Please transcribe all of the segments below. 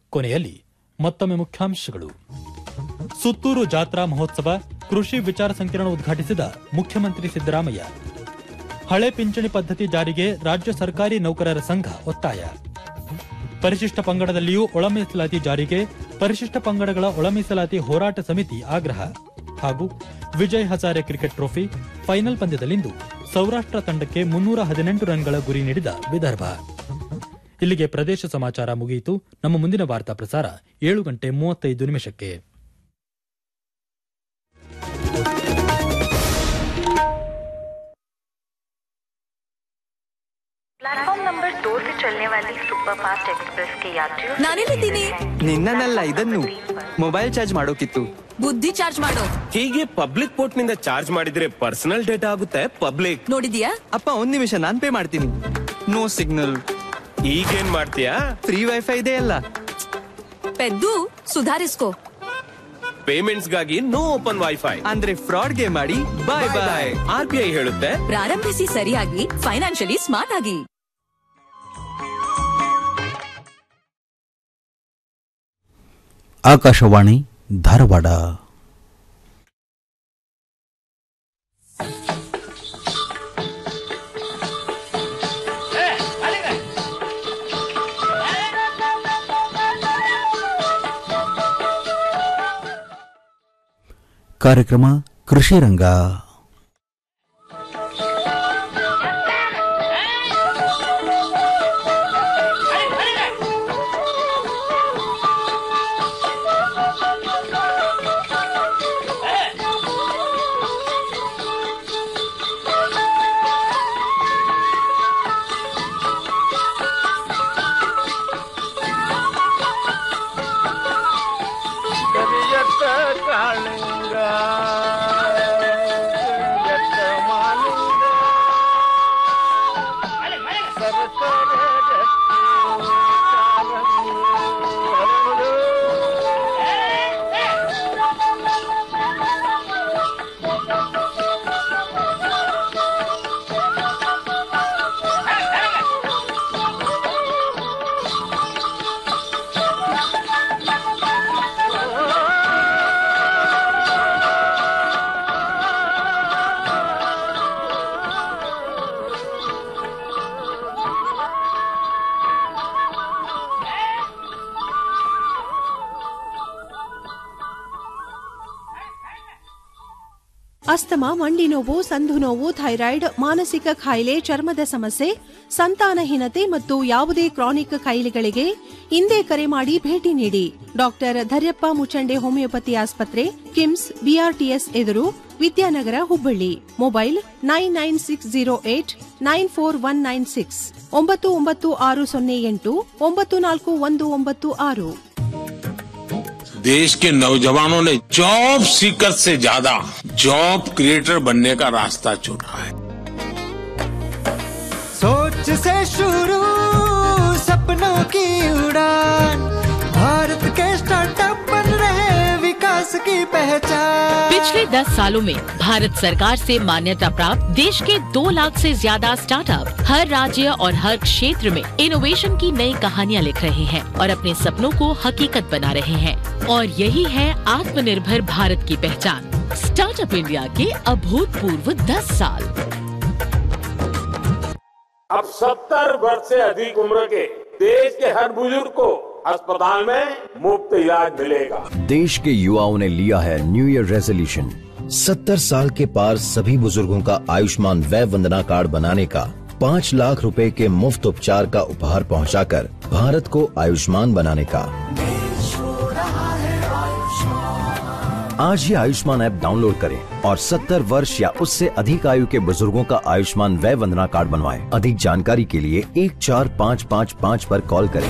ಕೊನೆಯಲ್ಲಿ ಮತ್ತೊಮ್ಮೆ ಮುಖ್ಯಾಂಶಗಳು ಸುತ್ತೂರು ಜಾತ್ರಾ ಮಹೋತ್ಸವ ಕೃಷಿ ವಿಚಾರ ಸಂಕಿರಣ ಉದ್ಘಾಟಿಸಿದ ಮುಖ್ಯಮಂತ್ರಿ ಸಿದ್ದರಾಮಯ್ಯ ಹಳೆ ಪಿಂಚಣಿ ಪದ್ಧತಿ ಜಾರಿಗೆ ರಾಜ್ಯ ಸರ್ಕಾರಿ ನೌಕರರ ಸಂಘ ಒತ್ತಾಯ ಪರಿಶಿಷ್ಟ ಪಂಗಡದಲ್ಲಿಯೂ ಒಳ ಮೀಸಲಾತಿ ಜಾರಿಗೆ ಪರಿಶಿಷ್ಟ ಪಂಗಡಗಳ ಒಳ ಮೀಸಲಾತಿ ಹೋರಾಟ ಸಮಿತಿ ಆಗ್ರಹ ಹಾಗೂ Vijay Hazare cricket trophy final ಪಂದ್ಯದಲ್ಲಿಂದು ಸೌರಾಷ್ಟ್ರ ತಂಡಕ್ಕೆ ಮುನ್ನೂರ ಹದಿನೆಂಟು ರನ್ಗಳ ಗುರಿ ನೀಡಿದ ವಿದರ್ಭ ಇಲ್ಲಿಗೆ ಪ್ರದೇಶ ಸಮಾಚಾರ ಮುಗಿಯಿತು ನಮ್ಮ ಮುಂದಿನ ವಾರ್ತಾ ಪ್ರಸಾರ ಏಳು ಗಂಟೆ ಮೂವತ್ತೈದು ನಿಮಿಷಕ್ಕೆ प्लेटफॉर्म नंबर दो से चलने वाली सुपरफास्ट एक्सप्रेस के यात्रियों से ನಾನೆಲ್ಲಿದ್ದೀನಿ ನಿನ್ನನ್ನೆಲ್ಲ ಇದನ್ನು ಮೊಬೈಲ್ ಚಾರ್ಜ್ ಮಾಡೋಕಿತ್ತು ಬುದ್ಧಿ ಚಾರ್ಜ್ ಮಾಡು ಹೀಗೆ ಪಬ್ಲಿಕ್ ಪೋರ್ಟ್ ನಿಂದ ಚಾರ್ಜ್ ಮಾಡಿದ್ರೆ ಪರ್ಸನಲ್ ಡೇಟಾ ಆಗುತ್ತೆ ಪಬ್ಲಿಕ್ ನೋಡಿದ್ಯಾ ಅಪ್ಪ ಒಂದ್ ನಿಮಿಷ ನಾನ್ ಪೇ ಮಾಡ್ತೀನಿ ನೋ ಸಿಗ್ನಲ್ ಈಗೇನ್ ಮಾಡ್ತೀಯಾ ಫ್ರೀ ವೈಫೈ ಇದೆ ಅಲ್ಲ ಪೆದ್ದು ಸುಧಾರಿಸ್ಕೋ ಪೇಮೆಂಟ್ಸ್ ಗಾಗಿ ನೋ ಓಪನ್ ವೈಫೈ ಅಂದ್ರೆ ಫ್ರಾಡ್ ಗೆ ಮಾಡಿ bye bye R B I ಹೇಳುತ್ತೆ ಪ್ರಾರಂಭಿಸಿ ಸರಿಯಾಗಿ ಫೈನಾನ್ಷಿಯಲಿ ಸ್ಮಾರ್ಟ್ ಆಗಿ ಆಕಾಶವಾಣಿ ಧಾರವಾಡ ಕಾರ್ಯಕ್ರಮ ಕೃಷಿ ರಂಗ ಕರಿಯತ್ತ ಕಾಳಿಂಗ ಕರಿಯತ್ತ ಮಾಲಿಂಗ ಸರಸರ ರತ್ನ ಕಾರಂಗಿ ಹರಳು. ಅಸ್ತಮ ಮಂಡಿ ನೋವು ಸಂಧು ನೋವು ಥೈರಾಯ್ಡ್ ಮಾನಸಿಕ ಕಾಯಿಲೆ ಚರ್ಮದ ಸಮಸ್ಯೆ ಸಂತಾನಹೀನತೆ ಮತ್ತು ಯಾವುದೇ ಕ್ರಾನಿಕ್ ಕಾಯಿಲೆಗಳಿಗೆ ಹಿಂದೆ ಕರೆ ಮಾಡಿ ಭೇಟಿ ನೀಡಿ ಡಾಕ್ಟರ್ ಧರ್ಯಪ್ಪ ಮುಚಂಡೆ ಹೋಮಿಯೋಪತಿ ಆಸ್ಪತ್ರೆ ಕಿಮ್ಸ್ ಬಿಆರ್ಟಿಎಸ್ ಎದುರು Vidyanagar Hubballi mobile nine nine six zero eight nine four one nine six ಒಂಬತ್ತು ಒಂಬತ್ತು ಆರು ಸೊನ್ನೆ ಎಂಟು ಒಂಬತ್ತು ನಾಲ್ಕು ಒಂದು ಒಂಬತ್ತು ಆರು देश के नौजवानों ने जॉब सीकर से ज्यादा जॉब क्रिएटर बनने का रास्ता चुना है सोच से शुरू सपनों की उड़ान भारत के स्टार्टअप बन रहे विकास की पहचान पिछले 10 सालों में भारत सरकार से मान्यता प्राप्त देश के दो लाख से ज्यादा स्टार्टअप हर राज्य और हर क्षेत्र में इनोवेशन की नई कहानियाँ लिख रहे हैं और अपने सपनों को हकीकत बना रहे हैं और यही है आत्मनिर्भर भारत की पहचान स्टार्टअप इंडिया के अभूतपूर्व 10 साल अब सत्तर वर्ष से अधिक उम्र के देश के हर बुजुर्ग को अस्पताल में मुफ्त इलाज मिलेगा देश के युवाओं ने लिया है न्यू ईयर रेजोल्यूशन सत्तर साल के पार सभी बुजुर्गों का आयुष्मान वय वंदना कार्ड बनाने का पाँच लाख रुपए के मुफ्त उपचार का उपहार पहुंचाकर भारत को आयुष्मान बनाने का आज ही आयुष्मान ऐप डाउनलोड करें और 70 वर्ष या उससे अधिक आयु के बुजुर्गों का आयुष्मान वय वंदना कार्ड बनवाएं। अधिक जानकारी के लिए एक चार पाँच पाँच पाँच पर कॉल करें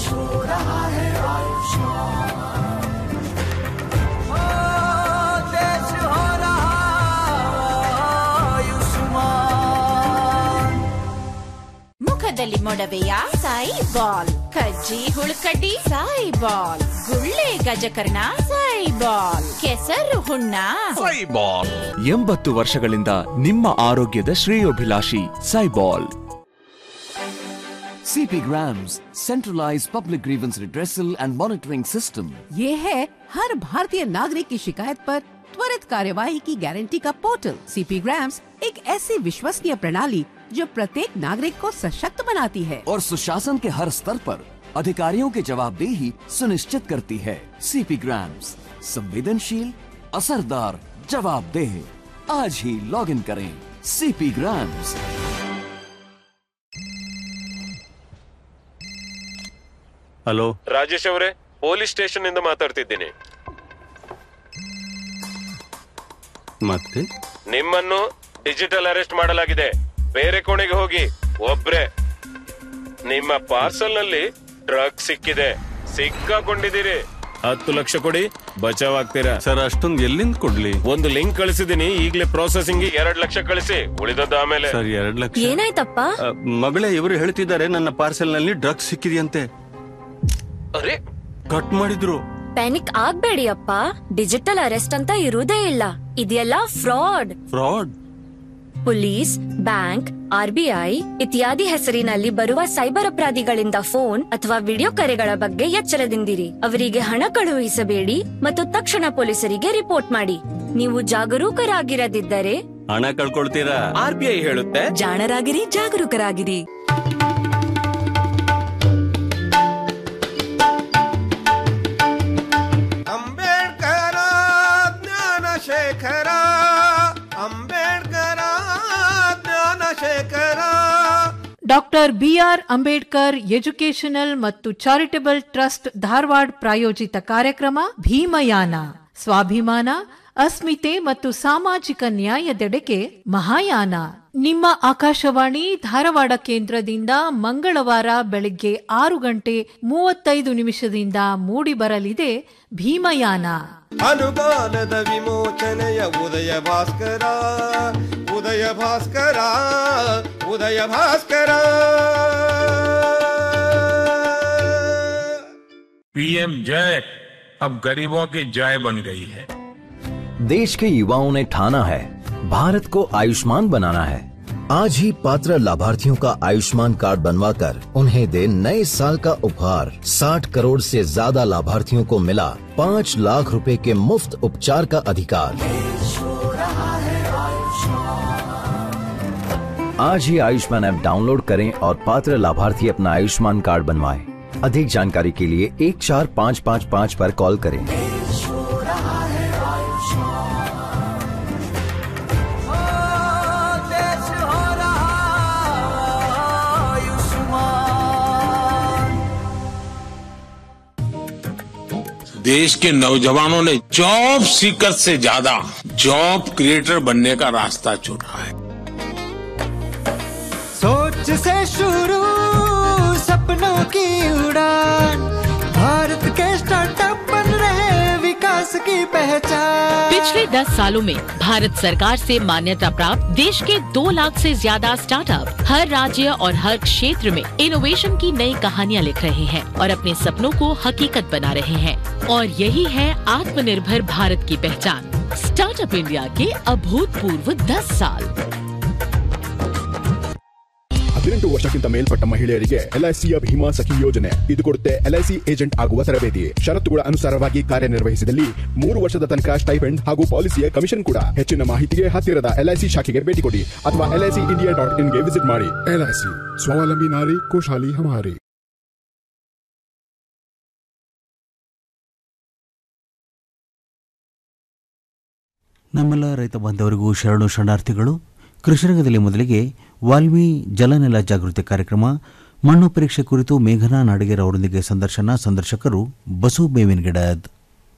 देश हो रहा आयुष्मान ಮುಖದಲ್ಲಿ ಮೊಡವೆಯ ಸಾಯಿ ಬಾಲ್ ಕಜ್ಜಿ ಹುಳುಕಡ್ಡಿ ಸಾಯಿ ಬಾಲ್ ಗುಳ್ಳೆ ಗಜಕರ್ಣ ಸಾಯಿ ಬಾಲ್ ಕೆಸರು ಹುಣ್ಣ ಎಂಬತ್ತು ವರ್ಷಗಳಿಂದ ನಿಮ್ಮ ಆರೋಗ್ಯದ ಶ್ರೇಯೋಭಿಲಾಷಿ ಸೈಬಾಲ್ CP Grams, centralized public grievance redressal and monitoring system. ये है हर भारतीय नागरिक की शिकायत पर त्वरित कार्यवाही की गारंटी का पोर्टल सीपी ग्राम्स एक ऐसी विश्वसनीय प्रणाली जो प्रत्येक नागरिक को सशक्त बनाती है और सुशासन के हर स्तर पर अधिकारियों की जवाबदेही सुनिश्चित करती है सीपी ग्राम्स संवेदनशील असरदार जवाबदेह आज ही लॉग इन करें सीपी ग्राम्स ಹಲೋ ರಾಜೇಶ್ ಅವರೇ ಪೊಲೀಸ್ ಸ್ಟೇಷನ್ ಇಂದ ಮಾತಾಡ್ತಿದ್ದೀನಿ ಮತ್ತೆ ನಿಮ್ಮನ್ನು ಡಿಜಿಟಲ್ ಅರೆಸ್ಟ್ ಮಾಡಲಾಗಿದೆ ಬೇರೆ ಕೋಣೆಗೆ ಹೋಗಿ ಒಬ್ರೆ ನಿಮ್ಮ ಪಾರ್ಸಲ್ ನಲ್ಲಿ ಡ್ರಗ್ ಸಿಕ್ಕಿದೆ ಸಿಕ್ಕಾಕೊಂಡಿದ್ದೀರಿ ಹತ್ತು ಲಕ್ಷ ಕೊಡಿ ಬಚಾವ್ ಆಗ್ತೀರಾ ಸರ್ ಅಷ್ಟೊಂದು ಎಲ್ಲಿಂದ ಕೊಡ್ಲಿ ಒಂದು ಲಿಂಕ್ ಕಳಿಸಿದೀನಿ ಈಗಲೇ ಪ್ರೊಸೆಸಿಂಗ್ ಎರಡ್ ಲಕ್ಷ ಕಳಿಸಿ ಉಳಿದದ್ದು ಆಮೇಲೆ ಸರ್ ಎರಡ್ ಲಕ್ಷ ಏನಾಯ್ತಪ್ಪ ಅ, ಮಗಳೇ ಇವರು ಹೇಳ್ತಿದ್ದಾರೆ ನನ್ನ ಪಾರ್ಸೆಲ್ ನಲ್ಲಿ ಡ್ರಗ್ಸ್ ಸಿಕ್ಕಿದೆಯಂತೆ ಅರೆ ಕಟ್ ಮಾಡಿದ್ರು ಪ್ಯಾನಿಕ್ ಆಗ್ಬೇಡಿ ಅಪ್ಪ ಡಿಜಿಟಲ್ ಅರೆಸ್ಟ್ ಅಂತ ಇರುವುದೇ ಇಲ್ಲ ಇದೆಲ್ಲ fraud fraud police bank RBI ಇತ್ಯಾದಿ ಹೆಸರಿನಲ್ಲಿ ಬರುವ ಸೈಬರ್ ಅಪರಾಧಿಗಳಿಂದ ಫೋನ್ ಅಥವಾ ವಿಡಿಯೋ ಕರೆಗಳ ಬಗ್ಗೆ ಎಚ್ಚರದಿಂದಿರಿ ಅವರಿಗೆ ಹಣ ಕಳುಹಿಸಬೇಡಿ ಮತ್ತು ತಕ್ಷಣ ಪೊಲೀಸರಿಗೆ ರಿಪೋರ್ಟ್ ಮಾಡಿ ನೀವು ಜಾಗರೂಕರಾಗಿರದಿದ್ದರೆ ಹಣ ಕಳ್ಕೊಳ್ತೀರಾ ಆರ್ ಬಿ ಐ ಹೇಳುತ್ತೆ ಜಾಣರಾಗಿರಿ ಜಾಗರೂಕರಾಗಿರಿ ಅಂಬೇಡ್ಕರ ಜ್ಞಾನಶೇಖರ ಅಂಬೇಡ್ಕರ ಜ್ಞಾನಶೇಖರ ಡಾಕ್ಟರ್ ಬಿಆರ್ ಅಂಬೇಡ್ಕರ್ ಎಜುಕೇಶನಲ್ ಮತ್ತು ಚಾರಿಟಬಲ್ ಟ್ರಸ್ಟ್ ಧಾರವಾಡ ಪ್ರಾಯೋಜಿತ ಕಾರ್ಯಕ್ರಮ ಭೀಮಯಾನ ಸ್ವಾಭಿಮಾನ ಅಸ್ಮಿತೆ ಮತ್ತು ಸಾಮಾಜಿಕ ನ್ಯಾಯದೆಡೆಗೆ ಮಹಾಯಾನ ನಿಮ್ಮ ಆಕಾಶವಾಣಿ ಧಾರವಾಡ ಕೇಂದ್ರದಿಂದ ಮಂಗಳವಾರ ಬೆಳಗ್ಗೆ ಆರು ಗಂಟೆ ಮೂವತ್ತೈದು ನಿಮಿಷದಿಂದ ಮೂಡಿಬರಲಿದೆ ಭೀಮಯಾನ ಅನುದಾನದ ವಿಮೋಚನೆಯ ಉದಯ ಭಾಸ್ಕರ ಉದಯ ಭಾಸ್ಕರ ಉದಯ ಭಾಸ್ಕರ पीएम जय अब गरीबों की जय बन गई है देश के युवाओं ने ठाना है भारत को आयुष्मान बनाना है आज ही पात्र लाभार्थियों का आयुष्मान कार्ड बनवाकर उन्हें दे नए साल का उपहार 60 करोड़ से ज्यादा लाभार्थियों को मिला पाँच लाख रुपए के मुफ्त उपचार का अधिकार आज ही आयुष्मान ऐप डाउनलोड करें और पात्र लाभार्थी अपना आयुष्मान कार्ड बनवाएं। अधिक जानकारी के लिए एक चार पाँच पाँच पाँच पर कॉल करें देश हो रहा आयुष्मान देश के नौजवानों ने जॉब सीकर से ज्यादा जॉब क्रिएटर बनने का रास्ता चुना है सोच से शुरू सपनों की उड़ान भारत के स्टार्टअप बन रहे विकास की पहचान पिछले 10 सालों में भारत सरकार से मान्यता प्राप्त देश के 2 लाख से ज्यादा स्टार्टअप हर राज्य और हर क्षेत्र में इनोवेशन की नई कहानियां लिख रहे हैं और अपने सपनों को हकीकत बना रहे हैं और यही है आत्मनिर्भर भारत की पहचान स्टार्टअप इंडिया के अभूतपूर्व 10 साल ಹದಿನೆಂಟು ವರ್ಷಕ್ಕಿಂತ ಮೇಲ್ಪಟ್ಟ ಮಹಿಳೆಯರಿಗೆ ಎಲ್ಐಸಿಯ ಭೀಮಾ ಸಖಿ ಯೋಜನೆ ಇದು ಕೊಡುತ್ತೆ ಎಲ್ಐಸಿ ಏಜೆಂಟ್ ಆಗುವ ತರಬೇತಿ ಷರತ್ತುಗಳ ಅನುಸಾರವಾಗಿ ಕಾರ್ಯನಿರ್ವಹಿಸಿದಲ್ಲಿ ಮೂರು ವರ್ಷದ ತನಕ ಸ್ಟೈಪೆಂಡ್ ಹಾಗೂ ಪಾಲಿಸಿಯ ಕಮಿಷನ್ ಕೂಡ ಹೆಚ್ಚಿನ ಮಾಹಿತಿಗೆ ಹತ್ತಿರದ ಎಲ್ಐಸಿ ಶಾಖೆಗೆ ಭೇಟಿ ಕೊಡಿ ಅಥವಾ ಎಲ್ಐಸಿ ಇಂಡಿಯಾ ಡಾಟ್ ಇನ್ಗೆ ವಿಸಿಟ್ ಮಾಡಿ ಎಲ್ಐಸಿ ಸ್ವಾವಲಂಬಿ ನಾರಿ ಖುಷಹಾಲಿ ಹಮಾರಿ ನಮ್ಮೆಲ್ಲ ರೈತ ಬಾಂಧವರಿಗೂ ಶರಣು ಶರಣಾರ್ಥಿಗಳು ಕೃಷಿರಂಗದಲ್ಲಿ ಮೊದಲಿಗೆ ವಾಲ್ಮಿ ಜಲನೆಲ ಜಾಗೃತಿ ಕಾರ್ಯಕ್ರಮ ಮಣ್ಣು ಪರೀಕ್ಷೆ ಕುರಿತು ಮೇಘನಾ ನಾಡಿಗೇರ್ ಅವರೊಂದಿಗೆ ಸಂದರ್ಶನ ಸಂದರ್ಶಕರು ಬಸು ಬೇವಿನಗಿಡದ್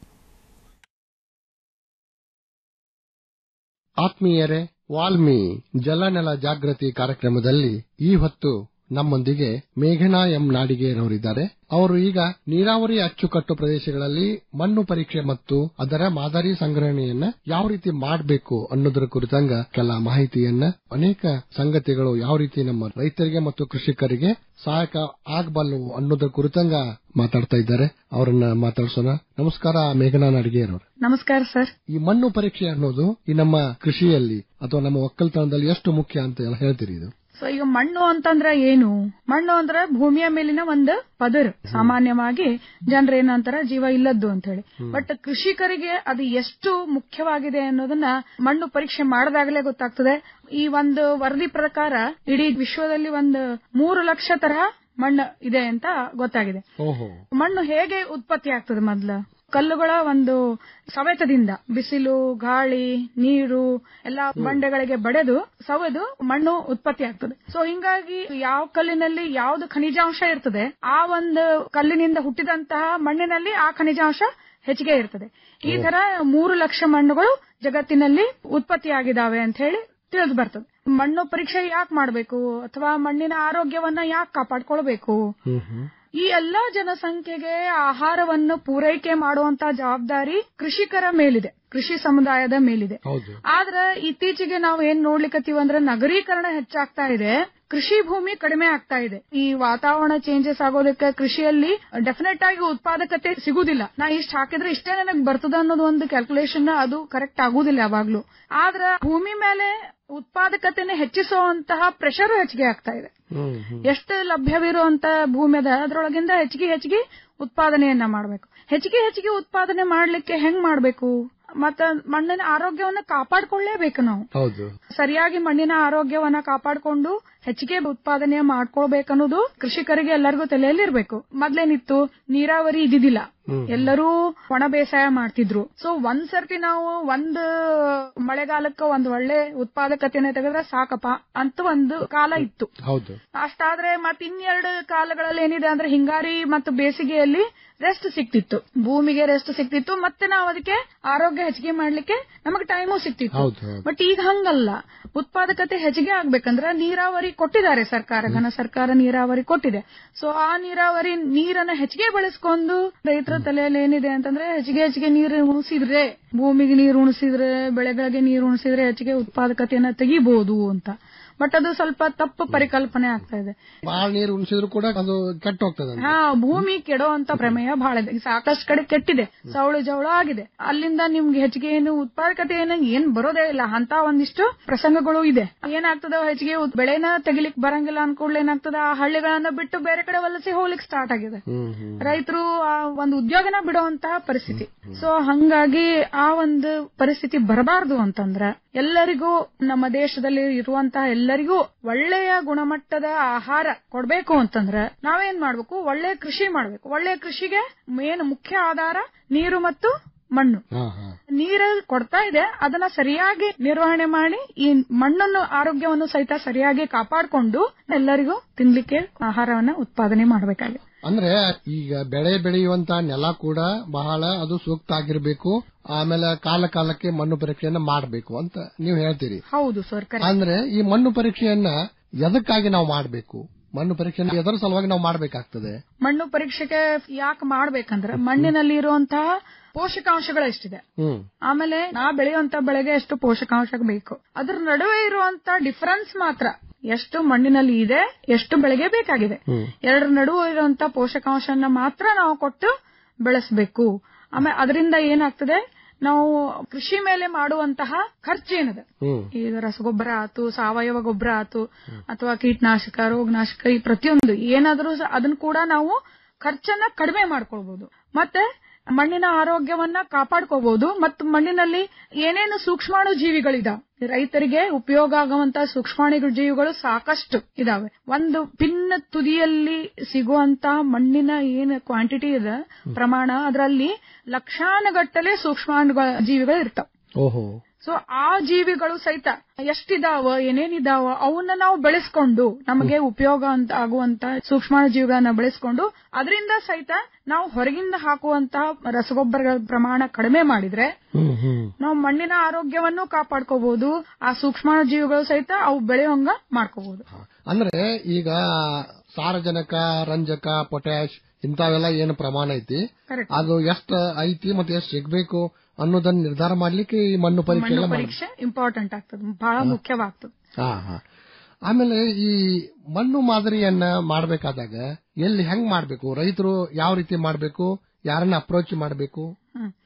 ಆತ್ಮೀಯರೇ ವಾಲ್ಮಿ ಜಲನೆಲ ಜಾಗೃತಿ ಕಾರ್ಯಕ್ರಮದಲ್ಲಿ ಈ ಹೊತ್ತು ನಮ್ಮೊಂದಿಗೆ ಮೇಘನಾ ಎಂ ನಾಡಿಗೇರವರಿದ್ದಾರೆ ಅವರು ಈಗ ನೀರಾವರಿ ಅಚ್ಚುಕಟ್ಟು ಪ್ರದೇಶಗಳಲ್ಲಿ ಮಣ್ಣು ಪರೀಕ್ಷೆ ಮತ್ತು ಅದರ ಮಾದರಿ ಸಂಗ್ರಹಣೆಯನ್ನ ಯಾವ ರೀತಿ ಮಾಡಬೇಕು ಅನ್ನೋದರ ಕುರಿತಂಗ ಕೆಲ ಮಾಹಿತಿಯನ್ನ ಅನೇಕ ಸಂಗತಿಗಳು ಯಾವ ರೀತಿ ನಮ್ಮ ರೈತರಿಗೆ ಮತ್ತು ಕೃಷಿಕರಿಗೆ ಸಹಾಯಕ ಆಗಬಲ್ಲವು ಅನ್ನೋದರ ಕುರಿತಂಗ ಮಾತಾಡ್ತಾ ಇದ್ದಾರೆ ಅವರನ್ನ ಮಾತಾಡ್ಸೋಣ ನಮಸ್ಕಾರ ಮೇಘನಾ ನಾಡಿಗೇರವರು ನಮಸ್ಕಾರ ಸರ್ ಈ ಮಣ್ಣು ಪರೀಕ್ಷೆ ಅನ್ನೋದು ಈ ನಮ್ಮ ಕೃಷಿಯಲ್ಲಿ ಅಥವಾ ನಮ್ಮ ಒಕ್ಕಲ್ತನದಲ್ಲಿ ಎಷ್ಟು ಮುಖ್ಯ ಅಂತ ಎಲ್ಲ ಹೇಳ್ತೀರಿ ಇದು ಸೊ ಈಗ ಮಣ್ಣು ಅಂತಂದ್ರೆ ಏನು ಮಣ್ಣು ಅಂದ್ರೆ ಭೂಮಿಯ ಮೇಲಿನ ಒಂದು ಪದರ್ ಸಾಮಾನ್ಯವಾಗಿ ಜನರು ಏನಂತಾರ ಜೀವ ಇಲ್ಲದ್ದು ಅಂತ ಹೇಳಿ ಬಟ್ ಕೃಷಿಕರಿಗೆ ಅದು ಎಷ್ಟು ಮುಖ್ಯವಾಗಿದೆ ಅನ್ನೋದನ್ನ ಮಣ್ಣು ಪರೀಕ್ಷೆ ಮಾಡಿದಾಗಲೇ ಗೊತ್ತಾಗ್ತದೆ ಈ ಒಂದು ವರದಿ ಪ್ರಕಾರ ಇಡೀ ವಿಶ್ವದಲ್ಲಿ ಒಂದು ಮೂರು ಲಕ್ಷ ತರಹ ಮಣ್ಣು ಇದೆ ಅಂತ ಗೊತ್ತಾಗಿದೆ ಓಹೋ ಮಣ್ಣು ಹೇಗೆ ಉತ್ಪತ್ತಿ ಆಗ್ತದೆ ಮೊದ್ಲು ಕಲ್ಲುಗಳ ಒಂದು ಸವೆತದಿಂದ ಬಿಸಿಲು ಗಾಳಿ ನೀರು ಎಲ್ಲಾ ಬಂಡೆಗಳಿಗೆ ಬಡೆದು ಸವೆದು ಮಣ್ಣು ಉತ್ಪತ್ತಿ ಆಗ್ತದೆ ಸೊ ಹಿಂಗಾಗಿ ಯಾವ ಕಲ್ಲಿನಲ್ಲಿ ಯಾವ್ದು ಖನಿಜಾಂಶ ಇರ್ತದೆ ಆ ಒಂದು ಕಲ್ಲಿನಿಂದ ಹುಟ್ಟಿದಂತಹ ಮಣ್ಣಿನಲ್ಲಿ ಆ ಖನಿಜಾಂಶ ಹೆಚ್ಚಿಗೆ ಇರ್ತದೆ ಈ ತರ ಮೂರು ಲಕ್ಷ ಮಣ್ಣುಗಳು ಜಗತ್ತಿನಲ್ಲಿ ಉತ್ಪತ್ತಿಯಾಗಿದ್ದಾವೆ ಅಂತ ಹೇಳಿ ತಿಳಿದು ಬರ್ತದೆ ಮಣ್ಣು ಪರೀಕ್ಷೆ ಯಾಕೆ ಮಾಡಬೇಕು ಅಥವಾ ಮಣ್ಣಿನ ಆರೋಗ್ಯವನ್ನ ಯಾಕೆ ಕಾಪಾಡ್ಕೊಳ್ಬೇಕು ಈ ಎಲ್ಲಾ ಜನಸಂಖ್ಯೆಗೆ ಆಹಾರವನ್ನು ಪೂರೈಕೆ ಮಾಡುವಂತ ಜವಾಬ್ದಾರಿ ಕೃಷಿಕರ ಮೇಲಿದೆ ಕೃಷಿ ಸಮುದಾಯದ ಮೇಲಿದೆ ಹೌದು ಆದ್ರೆ ಇತ್ತೀಚೆಗೆ ನಾವು ಏನ್ ನೋಡ್ಲಿಕ್ಕತ್ತೀವಿ ಅಂದ್ರೆ ನಗರೀಕರಣ ಹೆಚ್ಚಾಗ್ತಾ ಇದೆ ಕೃಷಿ ಭೂಮಿ ಕಡಿಮೆ ಆಗ್ತಾ ಇದೆ ಈ ವಾತಾವರಣ ಚೇಂಜಸ್ ಆಗೋದಕ್ಕೆ ಕೃಷಿಯಲ್ಲಿ ಡೆಫಿನೆಟ್ ಆಗಿ ಉತ್ಪಾದಕತೆ ಸಿಗುದಿಲ್ಲ ನಾ ಇಷ್ಟ ಹಾಕಿದ್ರೆ ಇಷ್ಟೇ ನನಗೆ ಬರ್ತದ ಅನ್ನೋದು ಒಂದು ಕ್ಯಾಲ್ಕುಲೇಷನ್ ಅದು ಕರೆಕ್ಟ್ ಆಗುದಿಲ್ಲ ಯಾವಾಗ್ಲೂ ಆದ್ರ ಭೂಮಿ ಮೇಲೆ ಉತ್ಪಾದಕತೆನೆ ಹೆಚ್ಚಿಸುವಂತಹ ಪ್ರೆಷರ್ ಹೆಚ್ಚಿಗೆ ಆಗ್ತಾ ಇದೆ ಎಷ್ಟು ಲಭ್ಯವಿರುವಂತ ಭೂಮಿ ಅದ ಅದ್ರೊಳಗಿಂದ ಹೆಚ್ಚಿಗೆ ಹೆಚ್ಚಿಗೆ ಉತ್ಪಾದನೆಯನ್ನ ಮಾಡಬೇಕು ಹೆಚ್ಚಿಗೆ ಹೆಚ್ಚಿಗೆ ಉತ್ಪಾದನೆ ಮಾಡ್ಲಿಕ್ಕೆ ಹೆಂಗ್ ಮಾಡ್ಬೇಕು ಮತ್ತ ಮಣ್ಣಿನ ಆರೋಗ್ಯವನ್ನ ಕಾಪಾಡ್ಕೊಳ್ಳೇಬೇಕು ನಾವು ಹೌದು ಸರಿಯಾಗಿ ಮಣ್ಣಿನ ಆರೋಗ್ಯವನ್ನ ಕಾಪಾಡಿಕೊಂಡು ಹೆಚ್ಚಿಗೆ ಉತ್ಪಾದನೆ ಮಾಡ್ಕೊಳ್ಬೇಕನ್ನೋದು ಕೃಷಿಕರಿಗೆ ಎಲ್ಲರಿಗೂ ತಲೆಯಲ್ಲಿ ಇರ್ಬೇಕು ಮೊದ್ಲೇನಿತ್ತು ನೀರಾವರಿ ಇದ್ದಿದ್ದಿಲ್ಲ ಎಲ್ಲರೂ ಒಣ ಬೇಸಾಯ ಮಾಡ್ತಿದ್ರು ಸೊ ಒಂದ್ ಸರ್ತಿ ನಾವು ಒಂದ್ ಮಳೆಗಾಲಕ್ಕ ಒಂದ್ ಒಳ್ಳೆ ಉತ್ಪಾದಕತೆನ ತೆಗೆದ್ರೆ ಸಾಕಪ್ಪ ಅಂತ ಒಂದು ಕಾಲ ಇತ್ತು ಹೌದು ಅಷ್ಟಾದ್ರೆ ಮತ್ ಇನ್ನೆರಡು ಕಾಲಗಳಲ್ಲಿ ಏನಿದೆ ಅಂದ್ರೆ ಹಿಂಗಾರಿ ಮತ್ತು ಬೇಸಿಗೆಯಲ್ಲಿ ರೆಸ್ಟ್ ಸಿಕ್ತಿತ್ತು ಭೂಮಿಗೆ ರೆಸ್ಟ್ ಸಿಕ್ತಿತ್ತು ಮತ್ತೆ ನಾವು ಅದಕ್ಕೆ ಆರೋಗ್ಯ ಹೆಚ್ಚಿಗೆ ಮಾಡ್ಲಿಕ್ಕೆ ನಮಗೆ ಟೈಮು ಸಿಕ್ತಿತ್ತು ಹೌದು ಹೌದು. ಬಟ್ ಈಗ ಹಂಗಲ್ಲ ಉತ್ಪಾದಕತೆ ಹೆಚ್ಚಿಗೆ ಆಗ್ಬೇಕಂದ್ರೆ ನೀರಾವರಿ ಕೊಟ್ಟಿದ್ದಾರೆ ಸರ್ಕಾರ ಘನ ಸರ್ಕಾರ ನೀರಾವರಿ ಕೊಟ್ಟಿದೆ ಸೊ ಆ ನೀರಾವರಿ ನೀರನ್ನ ಹೆಚ್ಚಿಗೆ ಬಳಸ್ಕೊಂಡು ರೈತರ ತಲೆಯಲ್ಲಿ ಏನಿದೆ ಅಂತಂದ್ರೆ ಹೆಚ್ಚಿಗೆ ಹೆಚ್ಚಿಗೆ ನೀರು ಉಣಿಸಿದ್ರೆ ಭೂಮಿಗೆ ನೀರು ಉಣಿಸಿದ್ರೆ ಬೆಳೆಗಳಿಗೆ ನೀರು ಉಣಿಸಿದ್ರೆ ಹೆಚ್ಚಿಗೆ ಉತ್ಪಾದಕತೆಯನ್ನ ತೆಗಿಬಹುದು ಅಂತ ಬಟ್ ಅದು ಸ್ವಲ್ಪ ತಪ್ಪು ಪರಿಕಲ್ಪನೆ ಆಗ್ತಾ ಇದೆ ಬಾಳ ನೀರು ಉಣಿಸಿದ್ರು ಕೂಡ ಅದು ಕೆಟ್ಟ ಹೋಗ್ತದೆ ಹಾ ಭೂಮಿ ಕೆಡೋಂತ ಪ್ರಮೇಯ ಬಹಳ ಇದೆ ಸಾಕಷ್ಟು ಕಡೆ ಕೆಟ್ಟಿದೆ ಸವಳು ಜವಳ ಆಗಿದೆ ಅಲ್ಲಿಂದ ನಿಮ್ಗೆ ಹೆಚ್ಚಿಗೆ ಏನು ಉತ್ಪಾದಕತೆ ಏನು ಏನ್ ಬರೋದೇ ಇಲ್ಲ ಅಂತ ಒಂದಿಷ್ಟು ಪ್ರಸಂಗಗಳು ಇದೆ ಏನಾಗ್ತದ ಹೆಚ್ಚಿಗೆ ಉತ್- ಬೆಳೆನ ತೆಗಿಲಿಕ್ ಬರಂಗಿಲ್ಲ ಅನ್ಕೊಳ್ಳಿ ಏನಾಗ್ತದ ಆ ಹಳ್ಳಿಗಳನ್ನ ಬಿಟ್ಟು ಬೇರೆ ಕಡೆ ವಲಸೆ ಹೋಗ್ಲಿಕ್ಕೆ ಸ್ಟಾರ್ಟ್ ಆಗಿದೆ ರೈತರು ಆ ಒಂದು ಉದ್ಯೋಗನ ಬಿಡುವಂತಹ ಪರಿಸ್ಥಿತಿ ಸೊ ಹಂಗಾಗಿ ಆ ಒಂದು ಪರಿಸ್ಥಿತಿ ಬರಬಾರದು ಅಂತಂದ್ರ ಎಲ್ಲರಿಗೂ ನಮ್ಮ ದೇಶದಲ್ಲಿ ಇರುವಂತಹ ಎಲ್ಲರಿಗೂ ಒಳ್ಳೆಯ ಗುಣಮಟ್ಟದ ಆಹಾರ ಕೊಡ್ಬೇಕು ಅಂತಂದ್ರ ನಾವೇನ್ ಮಾಡ್ಬೇಕು ಒಳ್ಳೆ ಕೃಷಿ ಮಾಡ್ಬೇಕು ಒಳ್ಳೆ ಕೃಷಿಗೆ ಮೇನ್ ಮುಖ್ಯ ಆಧಾರ ನೀರು ಮತ್ತು ಮಣ್ಣು ನೀರು ಕೊಡ್ತಾ ಇದೆ ಅದನ್ನ ಸರಿಯಾಗಿ ನಿರ್ವಹಣೆ ಮಾಡಿ ಈ ಮಣ್ಣನ್ನು ಆರೋಗ್ಯವನ್ನು ಸಹಿತ ಸರಿಯಾಗಿ ಕಾಪಾಡಿಕೊಂಡು ಎಲ್ಲರಿಗೂ ತಿನ್ಲಿಕ್ಕೆ ಆಹಾರವನ್ನ ಉತ್ಪಾದನೆ ಮಾಡಬೇಕಾಗಿದೆ ಅಂದ್ರೆ ಈಗ ಬೆಳೆ ಬೆಳೆಯುವಂತ ನೆಲ ಕೂಡ ಬಹಳ ಅದು ಸೂಕ್ತ ಆಗಿರ್ಬೇಕು ಆಮೇಲೆ ಕಾಲ ಕಾಲಕ್ಕೆ ಮಣ್ಣು ಪರೀಕ್ಷೆಯನ್ನ ಮಾಡಬೇಕು ಅಂತ ನೀವು ಹೇಳ್ತೀರಿ ಹೌದು ಸರ್ ಅಂದ್ರೆ ಈ ಮಣ್ಣು ಪರೀಕ್ಷೆಯನ್ನ ಎದಕ್ಕಾಗಿ ನಾವು ಮಾಡಬೇಕು ಮಣ್ಣು ಪರೀಕ್ಷೆಯನ್ನ ಎದರ ಸಲುವಾಗಿ ನಾವು ಮಾಡಬೇಕಾಗ್ತದೆ ಮಣ್ಣು ಪರೀಕ್ಷೆಗೆ ಯಾಕೆ ಮಾಡ್ಬೇಕಂದ್ರೆ ಮಣ್ಣಿನಲ್ಲಿ ಇರುವಂತಹ ಪೋಷಕಾಂಶಗಳು ಎಷ್ಟಿದೆ ಹ್ಮ್ ಆಮೇಲೆ ನಾ ಬೆಳೆಯುವಂತ ಬೆಳೆಗೆ ಎಷ್ಟು ಪೋಷಕಾಂಶ ಬೇಕು ಅದ್ರ ನಡುವೆ ಇರುವಂತ ಡಿಫರೆನ್ಸ್ ಮಾತ್ರ ಎಷ್ಟು ಮಣ್ಣಿನಲ್ಲಿ ಇದೆ ಎಷ್ಟು ಬೆಳೆಗೆ ಬೇಕಾಗಿದೆ ಎರಡರ ನಡುವೆ ಇರುವಂತ ಪೋಷಕಾಂಶನ ಮಾತ್ರ ನಾವು ಕೊಟ್ಟು ಬೆಳೆಸಬೇಕು ಆಮೇಲೆ ಅದರಿಂದ ಏನಾಗ್ತದೆ ನಾವು ಕೃಷಿ ಮೇಲೆ ಮಾಡುವಂತಹ ಖರ್ಚೇನದ ಈಗ ರಸಗೊಬ್ಬರ ಆತು ಸಾವಯವ ಗೊಬ್ಬರ ಆತು ಅಥವಾ ಕೀಟನಾಶಕ ರೋಗನಾಶಕ ಈ ಪ್ರತಿಯೊಂದು ಏನಾದ್ರೂ ಸ- ಅದನ್ನ ಕೂಡ ನಾವು ಖರ್ಚನ್ನ ಕಡಿಮೆ ಮಾಡ್ಕೊಳ್ಬಹುದು ಮತ್ತೆ ಮಣ್ಣಿನ ಆರೋಗ್ಯವನ್ನ ಕಾಪಾಡ್ಕೋಬಹುದು ಮತ್ತು ಮಣ್ಣಿನಲ್ಲಿ ಏನೇನು ಸೂಕ್ಷ್ಮಾಣು ಜೀವಿಗಳಿದಾವೆ ರೈತರಿಗೆ ಉಪಯೋಗ ಆಗುವಂತ ಸೂಕ್ಷ್ಮಾಣು ಜೀವಿಗಳು ಸಾಕಷ್ಟು ಇದಾವೆ ಒಂದು ಭಿನ್ನ ತುದಿಯಲ್ಲಿ ಸಿಗುವಂತ ಮಣ್ಣಿನ ಏನು ಕ್ವಾಂಟಿಟಿ ಇದೆ ಪ್ರಮಾಣ ಅದರಲ್ಲಿ ಲಕ್ಷಾನುಗಟ್ಟಲೆ ಸೂಕ್ಷ್ಮಾಣು ಜೀವಿಗಳು ಇರ್ತಾವ ಓಹೋ ಸೊ ಆ ಜೀವಿಗಳು ಸಹಿತ ಎಷ್ಟಿದಾವ ಏನೇನಿದಾವ ಅವನ್ನ ನಾವು ಬೆಳೆಸ್ಕೊಂಡು ನಮಗೆ ಉಪಯೋಗ ಅಂತ ಆಗುವಂತ ಸೂಕ್ಷ್ಮಾಣು ಜೀವಿಗಳನ್ನ ಬೆಳೆಸ್ಕೊಂಡು ಅದರಿಂದ ಸಹಿತ ನಾವು ಹೊರಗಿಂದ ಹಾಕುವಂತಹ ರಸಗೊಬ್ಬರಗಳ ಪ್ರಮಾಣ ಕಡಿಮೆ ಮಾಡಿದ್ರೆ ನಾವು ಮಣ್ಣಿನ ಆರೋಗ್ಯವನ್ನು ಕಾಪಾಡ್ಕೋಬಹುದು ಆ ಸೂಕ್ಷ್ಮಾಣು ಜೀವಿಗಳು ಸಹಿತ ಅವು ಬೆಳೆಯೋಂಗ ಮಾಡ್ಕೋಬಹುದು ಅಂದ್ರೆ ಈಗ ಸಾರಜನಕ ರಂಜಕ ಪೊಟ್ಯಾಶ್ ಇಂಥವೆಲ್ಲ ಏನು ಪ್ರಮಾಣ ಐತಿ Correct. ಅದು ಎಷ್ಟು ಐತಿ ಮತ್ತೆ ಎಷ್ಟು ಸಿಗ್ಬೇಕು ಅನ್ನೋದನ್ನ ನಿರ್ಧಾರ ಮಾಡ್ಲಿಕ್ಕೆ ಈ ಮಣ್ಣು ಪರೀಕ್ಷೆ ಎಲ್ಲ ಮಣ್ಣು ಮಾಡ್- ಪರೀಕ್ಷೆ ಇಂಪಾರ್ಟೆಂಟ್ ಆಗ್ತದೆ ಬಹಳ ಮುಖ್ಯವಾಗ್ತದೆ ಹಾ ಹಾ ಆಮೇಲೆ ಈ ಮಣ್ಣು ಮಾದರಿಯನ್ನ ಮಾಡಬೇಕಾದಾಗ ಎಲ್ಲಿ ಹೆಂಗ್ ಮಾಡ್ಬೇಕು ರೈತರು ಯಾವ ರೀತಿ ಮಾಡ್ಬೇಕು ಯಾರನ್ನ ಅಪ್ರೋಚ್ ಮಾಡ್ಬೇಕು ಹ್ಮ್.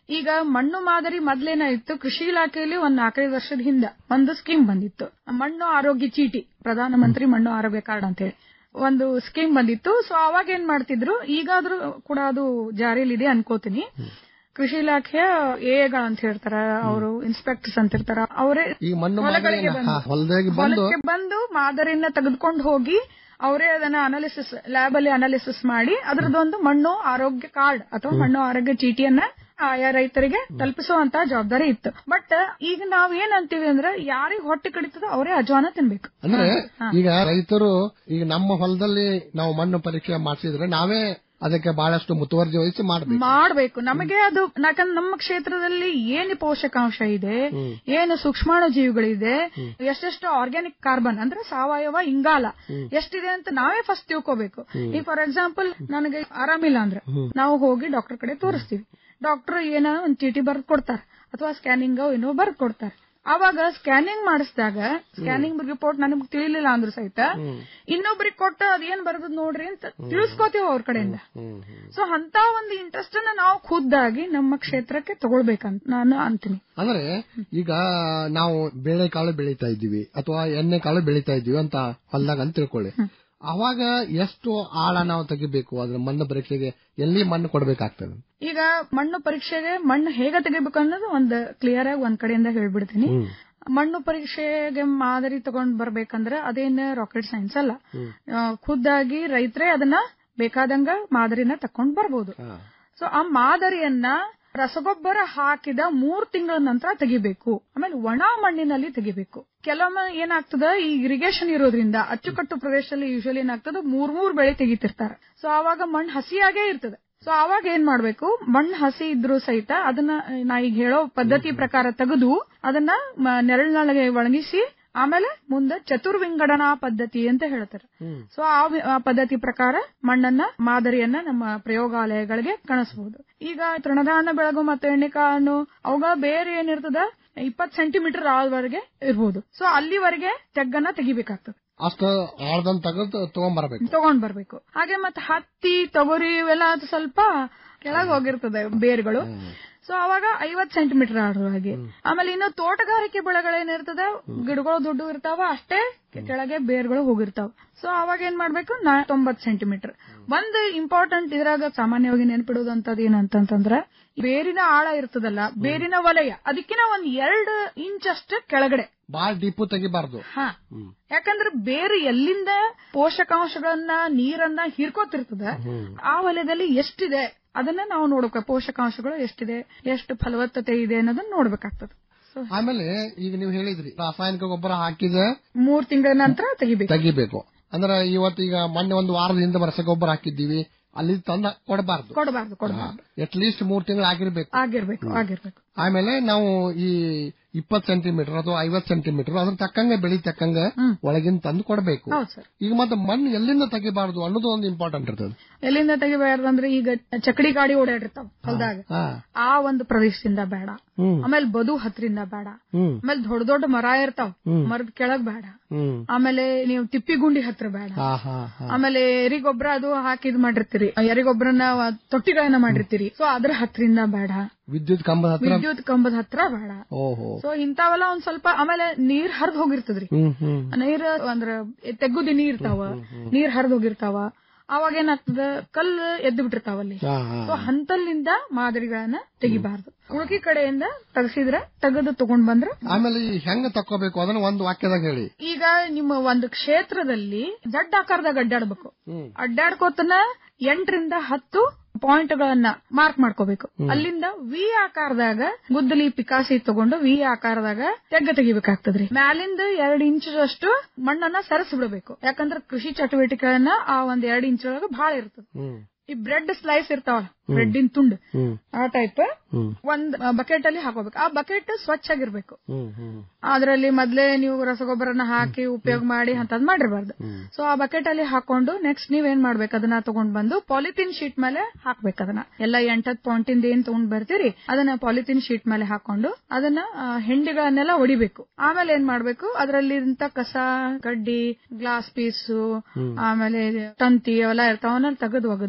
ಈಗ ಮಣ್ಣು ಮಾದರಿ ಮೊದ್ಲೇನಾಯಿತು ಕೃಷಿ ಇಲಾಖೆಯಲ್ಲಿ ಒಂದ್ ನಾಲ್ಕೈದು ವರ್ಷದ ಹಿಂದ ಒಂದು ಸ್ಕೀಮ್ ಬಂದಿತ್ತು ಮಣ್ಣು ಆರೋಗ್ಯ ಚೀಟಿ ಪ್ರಧಾನಮಂತ್ರಿ ಮಣ್ಣು ಆರೋಗ್ಯ ಕಾರ್ಡ್ ಅಂತ ಹೇಳಿ ಒಂದು ಸ್ಕೀಮ್ ಬಂದಿತ್ತು ಸೊ ಅವಾಗ ಏನ್ ಮಾಡ್ತಿದ್ರು ಈಗಾದ್ರೂ ಕೂಡ ಅದು ಜಾರಿಯಲ್ಲಿದೆ ಅನ್ಕೋತೀನಿ ಕೃಷಿ ಇಲಾಖೆಯ ಎಗಳು ಅಂತ ಹೇಳ್ತಾರ ಅವರು ಇನ್ಸ್ಪೆಕ್ಟರ್ಸ್ ಅಂತ ಇರ್ತಾರ ಅವರೇ ಈ ಮಣ್ಣು ಹೊಲಗಳಿಗೆ ಮಾದರಿಯನ್ನ, ಬಂದು ಹಾ, ಹೊಲದಾಗಿ ಬಂದು ಹೊಲಕ್ಕೆ ಬಂದು ಮಾದರಿಯನ್ನ ತೆಗೆದುಕೊಂಡು ಹೋಗಿ ಅವರೇ ಅದನ್ನ ಅನಾಲಿಸಿಸ್ ಲ್ಯಾಬ್ ಅಲ್ಲಿ ಅನಾಲಿಸಿಸ್ ಮಾಡಿ ಅದರದೊಂದು ಮಣ್ಣು ಆರೋಗ್ಯ ಕಾರ್ಡ್ ಅಥವಾ ಮಣ್ಣು ಆರೋಗ್ಯ ಚೀಟಿಯನ್ನ ಆಯಾ ರೈತರಿಗೆ ತಲುಪಿಸುವಂತ ಜವಾಬ್ದಾರಿ ಇತ್ತು ಬಟ್ ಈಗ ನಾವ್ ಏನ್ ಅಂತೀವಿ ಅಂದ್ರೆ ಯಾರಿಗ್ ಹೊಟ್ಟೆ ಕಡಿತದೋ ಅವರೇ ಅಜ್ವಾನ ತಿನ್ಬೇಕು ಅಂದ್ರೆ ಹಾ. ಈಗ ರೈತರು ಈಗ ನಮ್ಮ ಹೊಲದಲ್ಲಿ ನಾವು ಮಣ್ಣು ಪರೀಕ್ಷೆ ಮಾಡಿಸಿದ್ರೆ ನಾವೇ ಅದಕ್ಕೆ ಬಹಳಷ್ಟು ಮುತುವರ್ಜಿ ವಹಿಸಿ ಮಾಡ್ಬೇಕು ಮಾಡ್ಬೇಕು ನಮಗೆ ಅದು ಯಾಕಂದ್ರೆ ನಮ್ಮ ಕ್ಷೇತ್ರದಲ್ಲಿ ಏನು ಪೋಷಕಾಂಶ ಇದೆ ಏನು ಸೂಕ್ಷ್ಮಾಣು ಜೀವಿಗಳಿದೆ ಎಷ್ಟೆಷ್ಟು ಆರ್ಗ್ಯಾನಿಕ್ ಕಾರ್ಬನ್ ಅಂದ್ರೆ ಸಾವಯವ ಇಂಗಾಲ ಎಷ್ಟಿದೆ ಅಂತ ನಾವೇ ಫಸ್ಟ್ ತಿಳ್ಕೋಬೇಕು ಈಗ ಫಾರ್ ಎಕ್ಸಾಂಪಲ್ ನನಗೆ ಆರಾಮಿಲ್ಲ ಅಂದ್ರೆ ನಾವು ಹೋಗಿ ಡಾಕ್ಟರ್ ಕಡೆ ತೋರಿಸ್ತೀವಿ ಡಾಕ್ಟರ್ ಏನೋ ಒಂದ್ ಚೀಟಿ ಬರ್ದ್ ಕೊಡ್ತಾರೆ ಅಥವಾ ಸ್ಕ್ಯಾನಿಂಗ್ ಏನೋ ಬರ್ದ್ ಕೊಡ್ತಾರೆ ಅವಾಗ ಸ್ಕ್ಯಾನಿಂಗ್ ಮಾಡಿಸಿದಾಗ ಸ್ಕ್ಯಾನಿಂಗ್ ರಿಪೋರ್ಟ್ ನನಗ್ ತಿಳಿಲಿಲ್ಲ ಅಂದ್ರು ಸಹಿತ ಇನ್ನೊಬ್ರಿಗೆ ಕೊಟ್ಟು ಅದೇನ್ ಬರ್ತದ ನೋಡ್ರಿ ಅಂತ ತಿಳಿಸ್ಕೋತೀವಿ ಅವ್ರ ಕಡೆಯಿಂದ ಸೊ ಅಂತ ಒಂದು ಇಂಟ್ರೆಸ್ಟ್ ಅನ್ನ ನಾವು ಖುದ್ದಾಗಿ ನಮ್ಮ ಕ್ಷೇತ್ರಕ್ಕೆ ತಗೊಳ್ಬೇಕಂತ ನಾನು ಅಂತೀನಿ ಅಂದ್ರೆ ಈಗ ನಾವು ಬೇಳೆಕಾಳು ಬೆಳೀತಾ ಇದ್ದೀವಿ ಅಥವಾ ಎಣ್ಣೆ ಕಾಳು ಬೆಳೀತಾ ಇದ್ದೀವಿ ಅಂತ ಹೊಲ್ದಾಗ ಅಂತ ತಿಳ್ಕೊಳ್ಳಿ ಅವಾಗ ಎಷ್ಟು ಆಳ ನಾವು ತೆಗಿಬೇಕು ಅದ್ರ ಮಣ್ಣು ಪರೀಕ್ಷೆಗೆ ಎಲ್ಲಿ ಮಣ್ಣು ಕೊಡ್ಬೇಕಾಗ್ತದೆ ಈಗ ಮಣ್ಣು ಪರೀಕ್ಷೆಗೆ ಮಣ್ಣು ಹೇಗೆ ತೆಗಿಬೇಕು ಅನ್ನೋದು ಒಂದು ಕ್ಲಿಯರ್ ಆಗಿ ಒಂದ್ ಕಡೆಯಿಂದ ಹೇಳ್ಬಿಡ್ತೀನಿ ಮಣ್ಣು ಪರೀಕ್ಷೆಗೆ ಮಾದರಿ ತಗೊಂಡ್ ಬರ್ಬೇಕಂದ್ರೆ ಅದೇನ್ ರಾಕೆಟ್ ಸೈನ್ಸ್ ಅಲ್ಲ ಆ, ಖುದ್ದಾಗಿ ರೈತರೇ ಅದನ್ನ ಬೇಕಾದಂಗ ಮಾದರಿನ ತಕೊಂಡ್ ಬರ್ಬೋದು ಸೊ ಆ ಮಾದರಿಯನ್ನ ರಸಗೊಬ್ಬರ ಹಾಕಿದ ಮೂರ್ ತಿಂಗಳ ನಂತರ ತೆಗಿಬೇಕು ಆಮೇಲೆ ಒಣ ಮಣ್ಣಿನಲ್ಲಿ ತೆಗಿಬೇಕು ಕೆಲವೊಮ್ಮೆ ಏನಾಗ್ತದ ಈ ಇರಿಗೇಷನ್ ಇರೋದ್ರಿಂದ ಅಚ್ಚುಕಟ್ಟು ಪ್ರದೇಶದಲ್ಲಿ ಯೂಶಲಿ ಏನಾಗ್ತದ ಮೂರ್ ಮೂರ್ ಬೆಳೆ ತೆಗಿತಿರ್ತಾರೆ ಸೊ ಆವಾಗ ಮಣ್ಣು ಹಸಿಯಾಗೇ ಇರ್ತದೆ ಸೊ ಅವಾಗ ಏನ್ ಮಾಡ್ಬೇಕು ಮಣ್ಣು ಹಸಿ ಇದ್ರೂ ಸಹಿತ ಅದನ್ನ ನಾ ಈಗ ಹೇಳೋ ಪದ್ಧತಿ ಪ್ರಕಾರ ತೆಗೆದು ಅದನ್ನ ಮ- ನೆರಳಿನೊಳಗೆ ಒಣಗಿಸಿ ಆಮೇಲೆ ಮುಂದೆ ಚತುರ್ವಿಂಗಡನಾ ಪದ್ಧತಿ ಅಂತ ಹೇಳ್ತಾರೆ ಸೊ ಆ ವಿ- ಆ ಪದ್ಧತಿ ಪ್ರಕಾರ ಮಣ್ಣನ್ನ ಮಾದರಿಯನ್ನ ನಮ್ಮ ಪ್ರಯೋಗಾಲಯಗಳಿಗೆ ಕಾಣಿಸಬಹುದು ಈಗ ತೃಣಧಾನ್ಯ ಬೆಳಗು ಮತ್ತು ಎಣ್ಣೆಕಾಳು ಅವಾಗ ಬೇರೆ ಏನಿರ್ತದ ಇಪ್ಪತ್ ಸೆಂಟಿಮೀಟರ್ ಆಳವರೆಗೆ ಇರ್ಬೋದು ಸೊ ಅಲ್ಲಿವರೆಗೆ ತೆಗ್ಗನ್ನ ತೆಗಿಬೇಕಾಗ್ತದೆ ಅಷ್ಟು ಆಳ್ದನ್ ತೆಗೆದು ತಗೊಂಡ್ಬರ್ಬೇಕು ತಗೊಂಡ್ ಬರ್ಬೇಕು ಹಾಗೆ ಮತ್ತೆ ಹತ್ತಿ ತೊಗರಿ ಇವೆಲ್ಲ ಅದು ಸ್ವಲ್ಪ ಕೆಳಗೆ ಹೋಗಿರ್ತದೆ ಬೇರ್ಗಳು ಸೊ ಅವಾಗ ಐವತ್ ಸೆಂಟಿಮೀಟರ್ ಆಡುವಾಗಿ ಆಮೇಲೆ ಇನ್ನು ತೋಟಗಾರಿಕೆ ಬೆಳೆಗಳೇನಿರ್ತದೆ ಗಿಡಗಳು ದೊಡ್ಡ ಇರ್ತಾವ ಅಷ್ಟೇ ಕೆಳಗೆ ಬೇರ್ಗಳು ಹೋಗಿರ್ತಾವ ಸೊ ಅವಾಗ ಏನ್ ಮಾಡ್ಬೇಕು ನಾ ತೊಂಬತ್ ಸೆಂಟಿಮೀಟರ್ ಒಂದು ಇಂಪಾರ್ಟೆಂಟ್ ಇದ್ರಾಗ ಸಾಮಾನ್ಯವಾಗಿ ನೆನ್ಪಿಡೋದು ಅಂತದ್ ಏನಂತಂದ್ರ ಬೇರಿನ ಆಳ ಇರ್ತದಲ್ಲ ಬೇರಿನ ವಲಯ ಅದಕ್ಕಿಂತ ಒಂದ್ ಎರಡು ಇಂಚ್ ಅಷ್ಟು ಕೆಳಗಡೆ ಬಾಳ್ ಡೀಪು ತೆಗಿಬಾರ್ದು ಹಾ ಯಾಕಂದ್ರೆ ಬೇರೆ ಎಲ್ಲಿಂದ ಪೋಷಕಾಂಶಗಳನ್ನ ನೀರನ್ನ ಹೀರ್ಕೋತಿರ್ತದ ಆ ವಲಯದಲ್ಲಿ ಎಷ್ಟಿದೆ ಅದನ್ನ ನಾವು ನೋಡ್ಬೇಕು ಪೋಷಕಾಂಶಗಳು ಎಷ್ಟಿದೆ ಎಷ್ಟು ಫಲವತ್ತತೆ ಇದೆ ಅನ್ನೋದನ್ನ ನೋಡ್ಬೇಕಾಗ್ತದೆ ಆಮೇಲೆ ಈಗ ನೀವು ಹೇಳಿದ್ರಿ ರಾಸಾಯನಿಕ ಗೊಬ್ಬರ ಹಾಕಿದ ಮೂರ್ ತಿಂಗಳ ನಂತರ ತೆಗಿಬೇಕು ತೆಗಿಬೇಕು ಅಂದ್ರೆ ಇವತ್ತು ಈಗ ಮೊನ್ನೆ ಒಂದು ವಾರದ ಹಿಂದೆ ರಸಗೊಬ್ಬರ ಹಾಕಿದ್ದೀವಿ ಅಲ್ಲಿ ತಂದ ಕೊಡಬಾರ್ದು ಕೊಡಬಾರ್ದು ಕೊಡಬಾರ್ದು ಅಟ್ ಲೀಸ್ಟ್ ಮೂರ್ ತಿಂಗಳು ಆಗಿರ್ಬೇಕು ಆಗಿರ್ಬೇಕು ಆಗಿರ್ಬೇಕು ಆಮೇಲೆ ನಾವು ಈ ಇಪ್ಪತ್ ಸೆಂಟಿಮೀಟರ್ ಅಥವಾ ಐವತ್ ಸೆಂಟಿಮೀಟರ್ ಅದ್ರ ತಕ್ಕಂಗೆ ಬೆಳಿ ತಕ್ಕಂಗೆ ಒಳಗಿನ ತಂದು ಕೊಡಬೇಕು ಹೌದು ಸರ್ ಈಗ ಮತ್ತೆ ಮಣ್ಣು ಎಲ್ಲಿಂದ ತೆಗಿಬಾರ್ದು ಅನ್ನೋದು ಒಂದು ಇಂಪಾರ್ಟೆಂಟ್ ಇರ್ತದೆ ಎಲ್ಲಿಂದ ತೆಗಿಬಾರ್ದು ಅಂದ್ರೆ ಈಗ ಚಕಡಿ ಗಾಡಿ ಓಡಾಡಿರ್ತಾವ ಹೊಲ್ದಾಗ ಹಾ ಆ ಒಂದು ಪ್ರದೇಶದಿಂದ ಬೇಡ ಹ್ಮ್. ಆಮೇಲೆ ಬದು ಹತ್ರಿಂದ ಬೇಡ ಹ್ಮ್ ಆಮೇಲೆ ದೊಡ್ಡ ದೊಡ್ಡ ಮರ ಇರ್ತಾವ ಹ್ಮ್. ಮರದ ಕೆಳಗ್ ಬೇಡ ಹ್ಮ್ ಆಮೇಲೆ ನೀವು ತಿಪ್ಪಿ ಗುಂಡಿ ಹತ್ರ ಬೇಡ ಹಾ ಹಾ ಹಾ ಆಮೇಲೆ ಎರಿಗೊಬ್ಬರ ಅದು ಹಾಕಿದ್ ಮಾಡಿರ್ತೀರಿ ಎರಿಗೊಬ್ಬರನ್ನ ತೊಟ್ಟಿಗಳನ್ನ ಮಾಡಿರ್ತೀರಿ ಸೊ ಅದ್ರ ಹತ್ರಿಂದ ಬೇಡ ವಿದ್ಯುತ್ ಕಂಬದ ಹತ್ರ ವಿದ್ಯುತ್ ಕಂಬದ ಹತ್ರ ಬೇಡ ಓಹೋ ಸೊ ಇಂತಾವೆಲ್ಲ ಒಂದ್ ಸ್ವಲ್ಪ ಆಮೇಲೆ ನೀರ್ ಹರಿದ್ ಹೋಗಿರ್ತದ್ರಿ ಹ್ಮ್ ಹ್ಮ್ ನೀರ್ ಅಂದ್ರ ತೆಗ್ಗುದಿ ನೀರ್ ಇರ್ತಾವ ನೀರ್ ಹರಿದ್ ಹೋಗಿರ್ತಾವ ಅವಾಗ ಏನಾಗ್ತದ ಕಲ್ಲು ಎದ್ದು ಬಿಟ್ಟಿರ್ತಾವಲ್ಲಿ ಹಾ ಹಾ ಸೊ ಹಂತಲ್ಲಿಂದ ಮಾದರಿಗಳನ್ನ ತೆಗಿಬಾರ್ದು ಉಳ್ಕಿ ಕಡೆಯಿಂದ ತೆಗ್ಸಿದ್ರೆ ತೆಗೆದು ತಗೊಂಡ್ ಬಂದ್ರೆ ಆಮೇಲೆ ಈ ಹೆಂಗ ತಕ್ಕೋಬೇಕು ಅದನ್ನ ಒಂದು ವಾಕ್ಯದಾಗ ಹೇಳಿ ಈಗ ನಿಮ್ಮ ಒಂದು ಕ್ಷೇತ್ರದಲ್ಲಿ ದೊಡ್ಡ ಆಕಾರದಾಗ ಅಡ್ಡಾಡ್ಬೇಕು ಹ್ಮ್. ಅಡ್ಡಾಡ್ಕೋತನ ಎಂಟರಿಂದ ಹತ್ತು ಪಾಯಿಂಟ್ ಗಳನ್ನ ಮಾರ್ಕ್ ಮಾಡ್ಕೋಬೇಕು ಅಲ್ಲಿಂದ ವಿ ಆಕಾರದಾಗ ಗುದ್ದಲಿ ಪಿಕಾಸಿ ತಗೊಂಡು ವಿ ಆಕಾರದಾಗ ತೆಗ್ಗ ತೆಗಿಬೇಕಾಗ್ತದ್ರಿ ಮ್ಯಾಲಿಂದ ಎರಡ್ ಇಂಚ್ ಅಷ್ಟು ಮಣ್ಣನ್ನ ಸರಸ್ ಬಿಡಬೇಕು ಯಾಕಂದ್ರೆ ಕೃಷಿ ಚಟುವಟಿಕೆಗಳನ್ನ ಆ ಒಂದ್ ಎರಡ್ ಇಂಚ್ ಒಳಗ ಬಹಳ ಇರ್ತದೆ ಹ್ಮ್ ಈ ಬ್ರೆಡ್ ಸ್ಲೈಸ್ ಇರ್ತಾವ ಬ್ರೆಡ್ಡಿನ ತುಂಡು ಹ್ಮ್ ಆ ಟೈಪ್ ಹ್ಮ್ ಒಂದ್ ಬಕೆಟ್ ಅಲ್ಲಿ ಹಾಕೋಬೇಕು ಆ ಬಕೆಟ್ ಸ್ವಚ್ಛ ಆಗಿರ್ಬೇಕು ಹ್ಮ್ ಹ್ಮ್ ಅದ್ರಲ್ಲಿ ಮೊದ್ಲೇ ನೀವು ರಸಗೊಬ್ಬರನ ಹಾಕಿ ಉಪಯೋಗ ಮಾಡಿ ಅಂತದ್ ಮಾಡಿರ್ಬಾರ್ದು ಸೊ ಆ ಬಕೆಟ್ ಅಲ್ಲಿ ಹಾಕೊಂಡು ನೆಕ್ಸ್ಟ್ ನೀವೇನ್ ಮಾಡ್ಬೇಕು ಅದನ್ನ ತಗೊಂಡ್ ಬಂದು ಪಾಲಿಥಿನ್ ಶೀಟ್ ಮೇಲೆ ಹಾಕ್ಬೇಕು ಅದನ್ನ ಎಲ್ಲ ಎಂಟತ್ ಪಾಯಿಂಟ್ ಇಂದ ಏನ್ ತಗೊಂಡ್ ಬರ್ತೀರಿ ಅದನ್ನ ಪಾಲಿಥಿನ್ ಶೀಟ್ ಮೇಲೆ ಹಾಕೊಂಡು ಅದನ್ನ ಆ, ಹೆಂಡಿಗಳನ್ನೆಲ್ಲ ಹೊಡಿಬೇಕು ಆಮೇಲೆ ಏನ್ ಮಾಡ್ಬೇಕು ಅದರಲ್ಲಿ ಕಸ ಕಡ್ಡಿ ಗ್ಲಾಸ್ ಪೀಸು ಆಮೇಲೆ ತಂತಿ ಅವೆಲ್ಲ ಇರ್ತಾವ ಅವನ್ನ ತೆಗೆದು ಒಗೆದು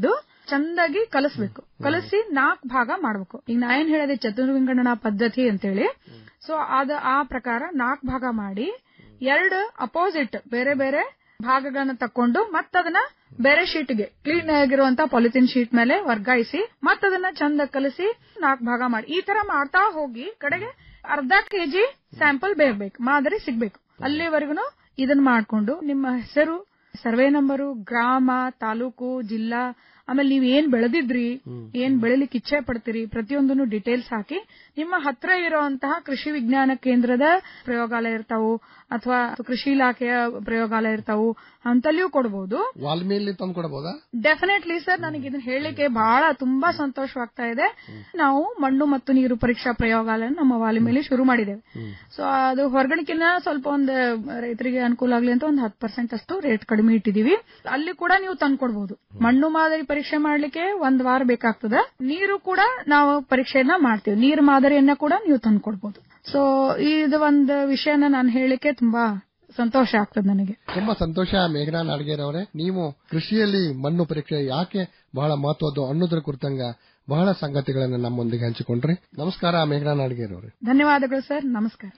ಚಂದಾಗಿ ಕಲಸ್ಬೇಕು ಕಲಸಿ ನಾಲ್ಕು ಭಾಗ ಮಾಡ್ಬೇಕು ಈಗ ನಾ ಏನ್ ಹೇಳಿದೆ ಚತುರ್ವಿಂಗಡಣಾ ಪದ್ಧತಿ ಅಂತೇಳಿ ಸೊ ಅದ ಆ ಪ್ರಕಾರ ನಾಲ್ಕು ಭಾಗ ಮಾಡಿ ಎರಡು ಅಪೋಸಿಟ್ ಬೇರೆ ಬೇರೆ ಭಾಗಗಳನ್ನ ತಕೊಂಡು ಮತ್ತದನ್ನ ಬೇರೆ ಶೀಟ್ಗೆ ಕ್ಲೀನ್ ಆಗಿರುವಂತ ಪಾಲಿಥಿನ್ ಶೀಟ್ ಮೇಲೆ ವರ್ಗಾಯಿಸಿ ಮತ್ತದನ್ನ ಚಂದ ಕಲಸಿ ನಾಲ್ಕು ಭಾಗ ಮಾಡಿ ಈ ತರ ಮಾಡ್ತಾ ಹೋಗಿ ಕಡೆಗೆ ಅರ್ಧ ಕೆಜಿ ಸ್ಯಾಂಪಲ್ ಬೇರ್ಬೇಕು ಮಾದರಿ ಸಿಗ್ಬೇಕು ಅಲ್ಲಿವರೆಗೂ ಇದನ್ನ ಮಾಡ್ಕೊಂಡು ನಿಮ್ಮ ಹೆಸರು ಸರ್ವೆ ನಂಬರು ಗ್ರಾಮ ತಾಲೂಕು ಜಿಲ್ಲಾ ಆಮೇಲೆ ನೀವ್ ಏನ್ ಬೆಳೆದಿದ್ರಿ ಏನ್ ಬೆಳಿಲಿಕ್ಕೆ ಇಚ್ಛೆ ಪಡ್ತೀರಿ ಪ್ರತಿಯೊಂದನ್ನು ಡೀಟೇಲ್ಸ್ ಹಾಕಿ ನಿಮ್ಮ ಹತ್ರ ಇರುವಂತಹ ಕೃಷಿ ವಿಜ್ಞಾನ ಕೇಂದ್ರದ ಪ್ರಯೋಗಾಲಯ ಇರ್ತಾವು ಅಥವಾ ಕೃಷಿ ಇಲಾಖೆಯ ಪ್ರಯೋಗಾಲಯ ಇರ್ತಾವು ಅಂತಲ್ಲಿಯೂ ಕೊಡಬಹುದು ವಾಲ್ಮೀಲಿ ತಂದು ಕೊಡಬಹುದಾ ಡೆಫಿನೆಟ್ಲಿ ಸರ್ ನನಗೆ ಇದನ್ನ ಹೇಳಲಿಕ್ಕೆ ಬಹಳ ತುಂಬಾ ಸಂತೋಷವಾಗ್ತಾ ಇದೆ ನಾವು ಮಣ್ಣು ಮತ್ತು ನೀರು ಪರೀಕ್ಷಾ ಪ್ರಯೋಗಾಲಯ ನಮ್ಮ ವಾಲಿಮೇಲಿ ಶುರು ಮಾಡಿದ್ದೇವೆ ಸೊ ಅದು ಹೊರಗಣಿಕಿನ ಸ್ವಲ್ಪ ಒಂದು ರೈತರಿಗೆ ಅನುಕೂಲ ಆಗ್ಲಿ ಅಂತ ಒಂದು ಹತ್ತು ಪರ್ಸೆಂಟ್ ಅಷ್ಟು ರೇಟ್ ಕಡಿಮೆ ಇಟ್ಟಿದೀವಿ ಅಲ್ಲಿ ಕೂಡ ನೀವು ತಂದ್ಕೊಡ್ಬಹುದು ಮಣ್ಣು ಮಾದರಿ ಪರೀಕ್ಷೆ ಮಾಡ್ಲಿಕ್ಕೆ ಒಂದ್ ವಾರ ಬೇಕಾಗ್ತದ ನೀರು ಕೂಡ ನಾವು ಪರೀಕ್ಷೆಯನ್ನ ಮಾಡ್ತೀವಿ ನೀರು ಮಾದರಿಯನ್ನ ಕೂಡ ನೀವು ತಂದ್ಕೊಡ್ಬಹುದು ಸೊ ಇದು ಒಂದು ವಿಷಯನ ನಾನು ಹೇಳಲಿಕ್ಕೆ ತುಂಬಾ ಸಂತೋಷ ಆಗ್ತದೆ ನನಗೆ ತುಂಬಾ ಸಂತೋಷ ಮೇಘನಾ ನಾಡಗೇರ್ ಅವರೇ ನೀವು ಕೃಷಿಯಲ್ಲಿ ಮಣ್ಣು ಪರೀಕ್ಷೆ ಯಾಕೆ ಬಹಳ ಮಹತ್ವದ್ದು ಅನ್ನೋದ್ರ ಕುರಿತಂಗ ಬಹಳ ಸಂಗತಿಗಳನ್ನ ನಮ್ಮೊಂದಿಗೆ ಹಂಚಿಕೊಂಡ್ರಿ ನಮಸ್ಕಾರ ಮೇಘನಾ ನಾಡಗೇರ್ ಅವರೇ ಧನ್ಯವಾದಗಳು ಸರ್ ನಮಸ್ಕಾರ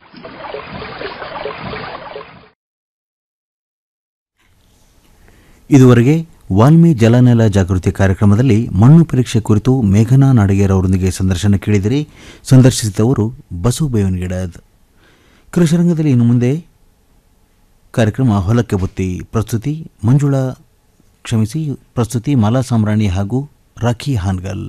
ಇದುವರೆಗೆ ವಾಲ್ಮಿ ಜಲನೆಲ ಜಾಗೃತಿ ಕಾರ್ಯಕ್ರಮದಲ್ಲಿ ಮಣ್ಣು ಪರೀಕ್ಷೆ ಕುರಿತು ಮೇಘನಾ ನಾಡಗೇರ್ ಅವರೊಂದಿಗೆ ಸಂದರ್ಶನ ಕೇಳಿದಿರಿ ಸಂದರ್ಶಿಸಿದವರು ಬಸು ಬೇವನಗಿಡದ್ ಕೃಷಿರಂಗದಲ್ಲಿ ಇನ್ನು ಮುಂದೆ ಕಾರ್ಯಕ್ರಮ ಹೊಲಕ್ಕೆ ಬುತ್ತಿ ಪ್ರಸ್ತುತಿ ಮಂಜುಳಾ ಕ್ಷಮಿಸಿ ಪ್ರಸ್ತುತಿ ಮಾಲಾ ಸಾಮ್ರಾಣಿ ಹಾಗೂ ರಾಖಿ ಹಾನ್ಗಲ್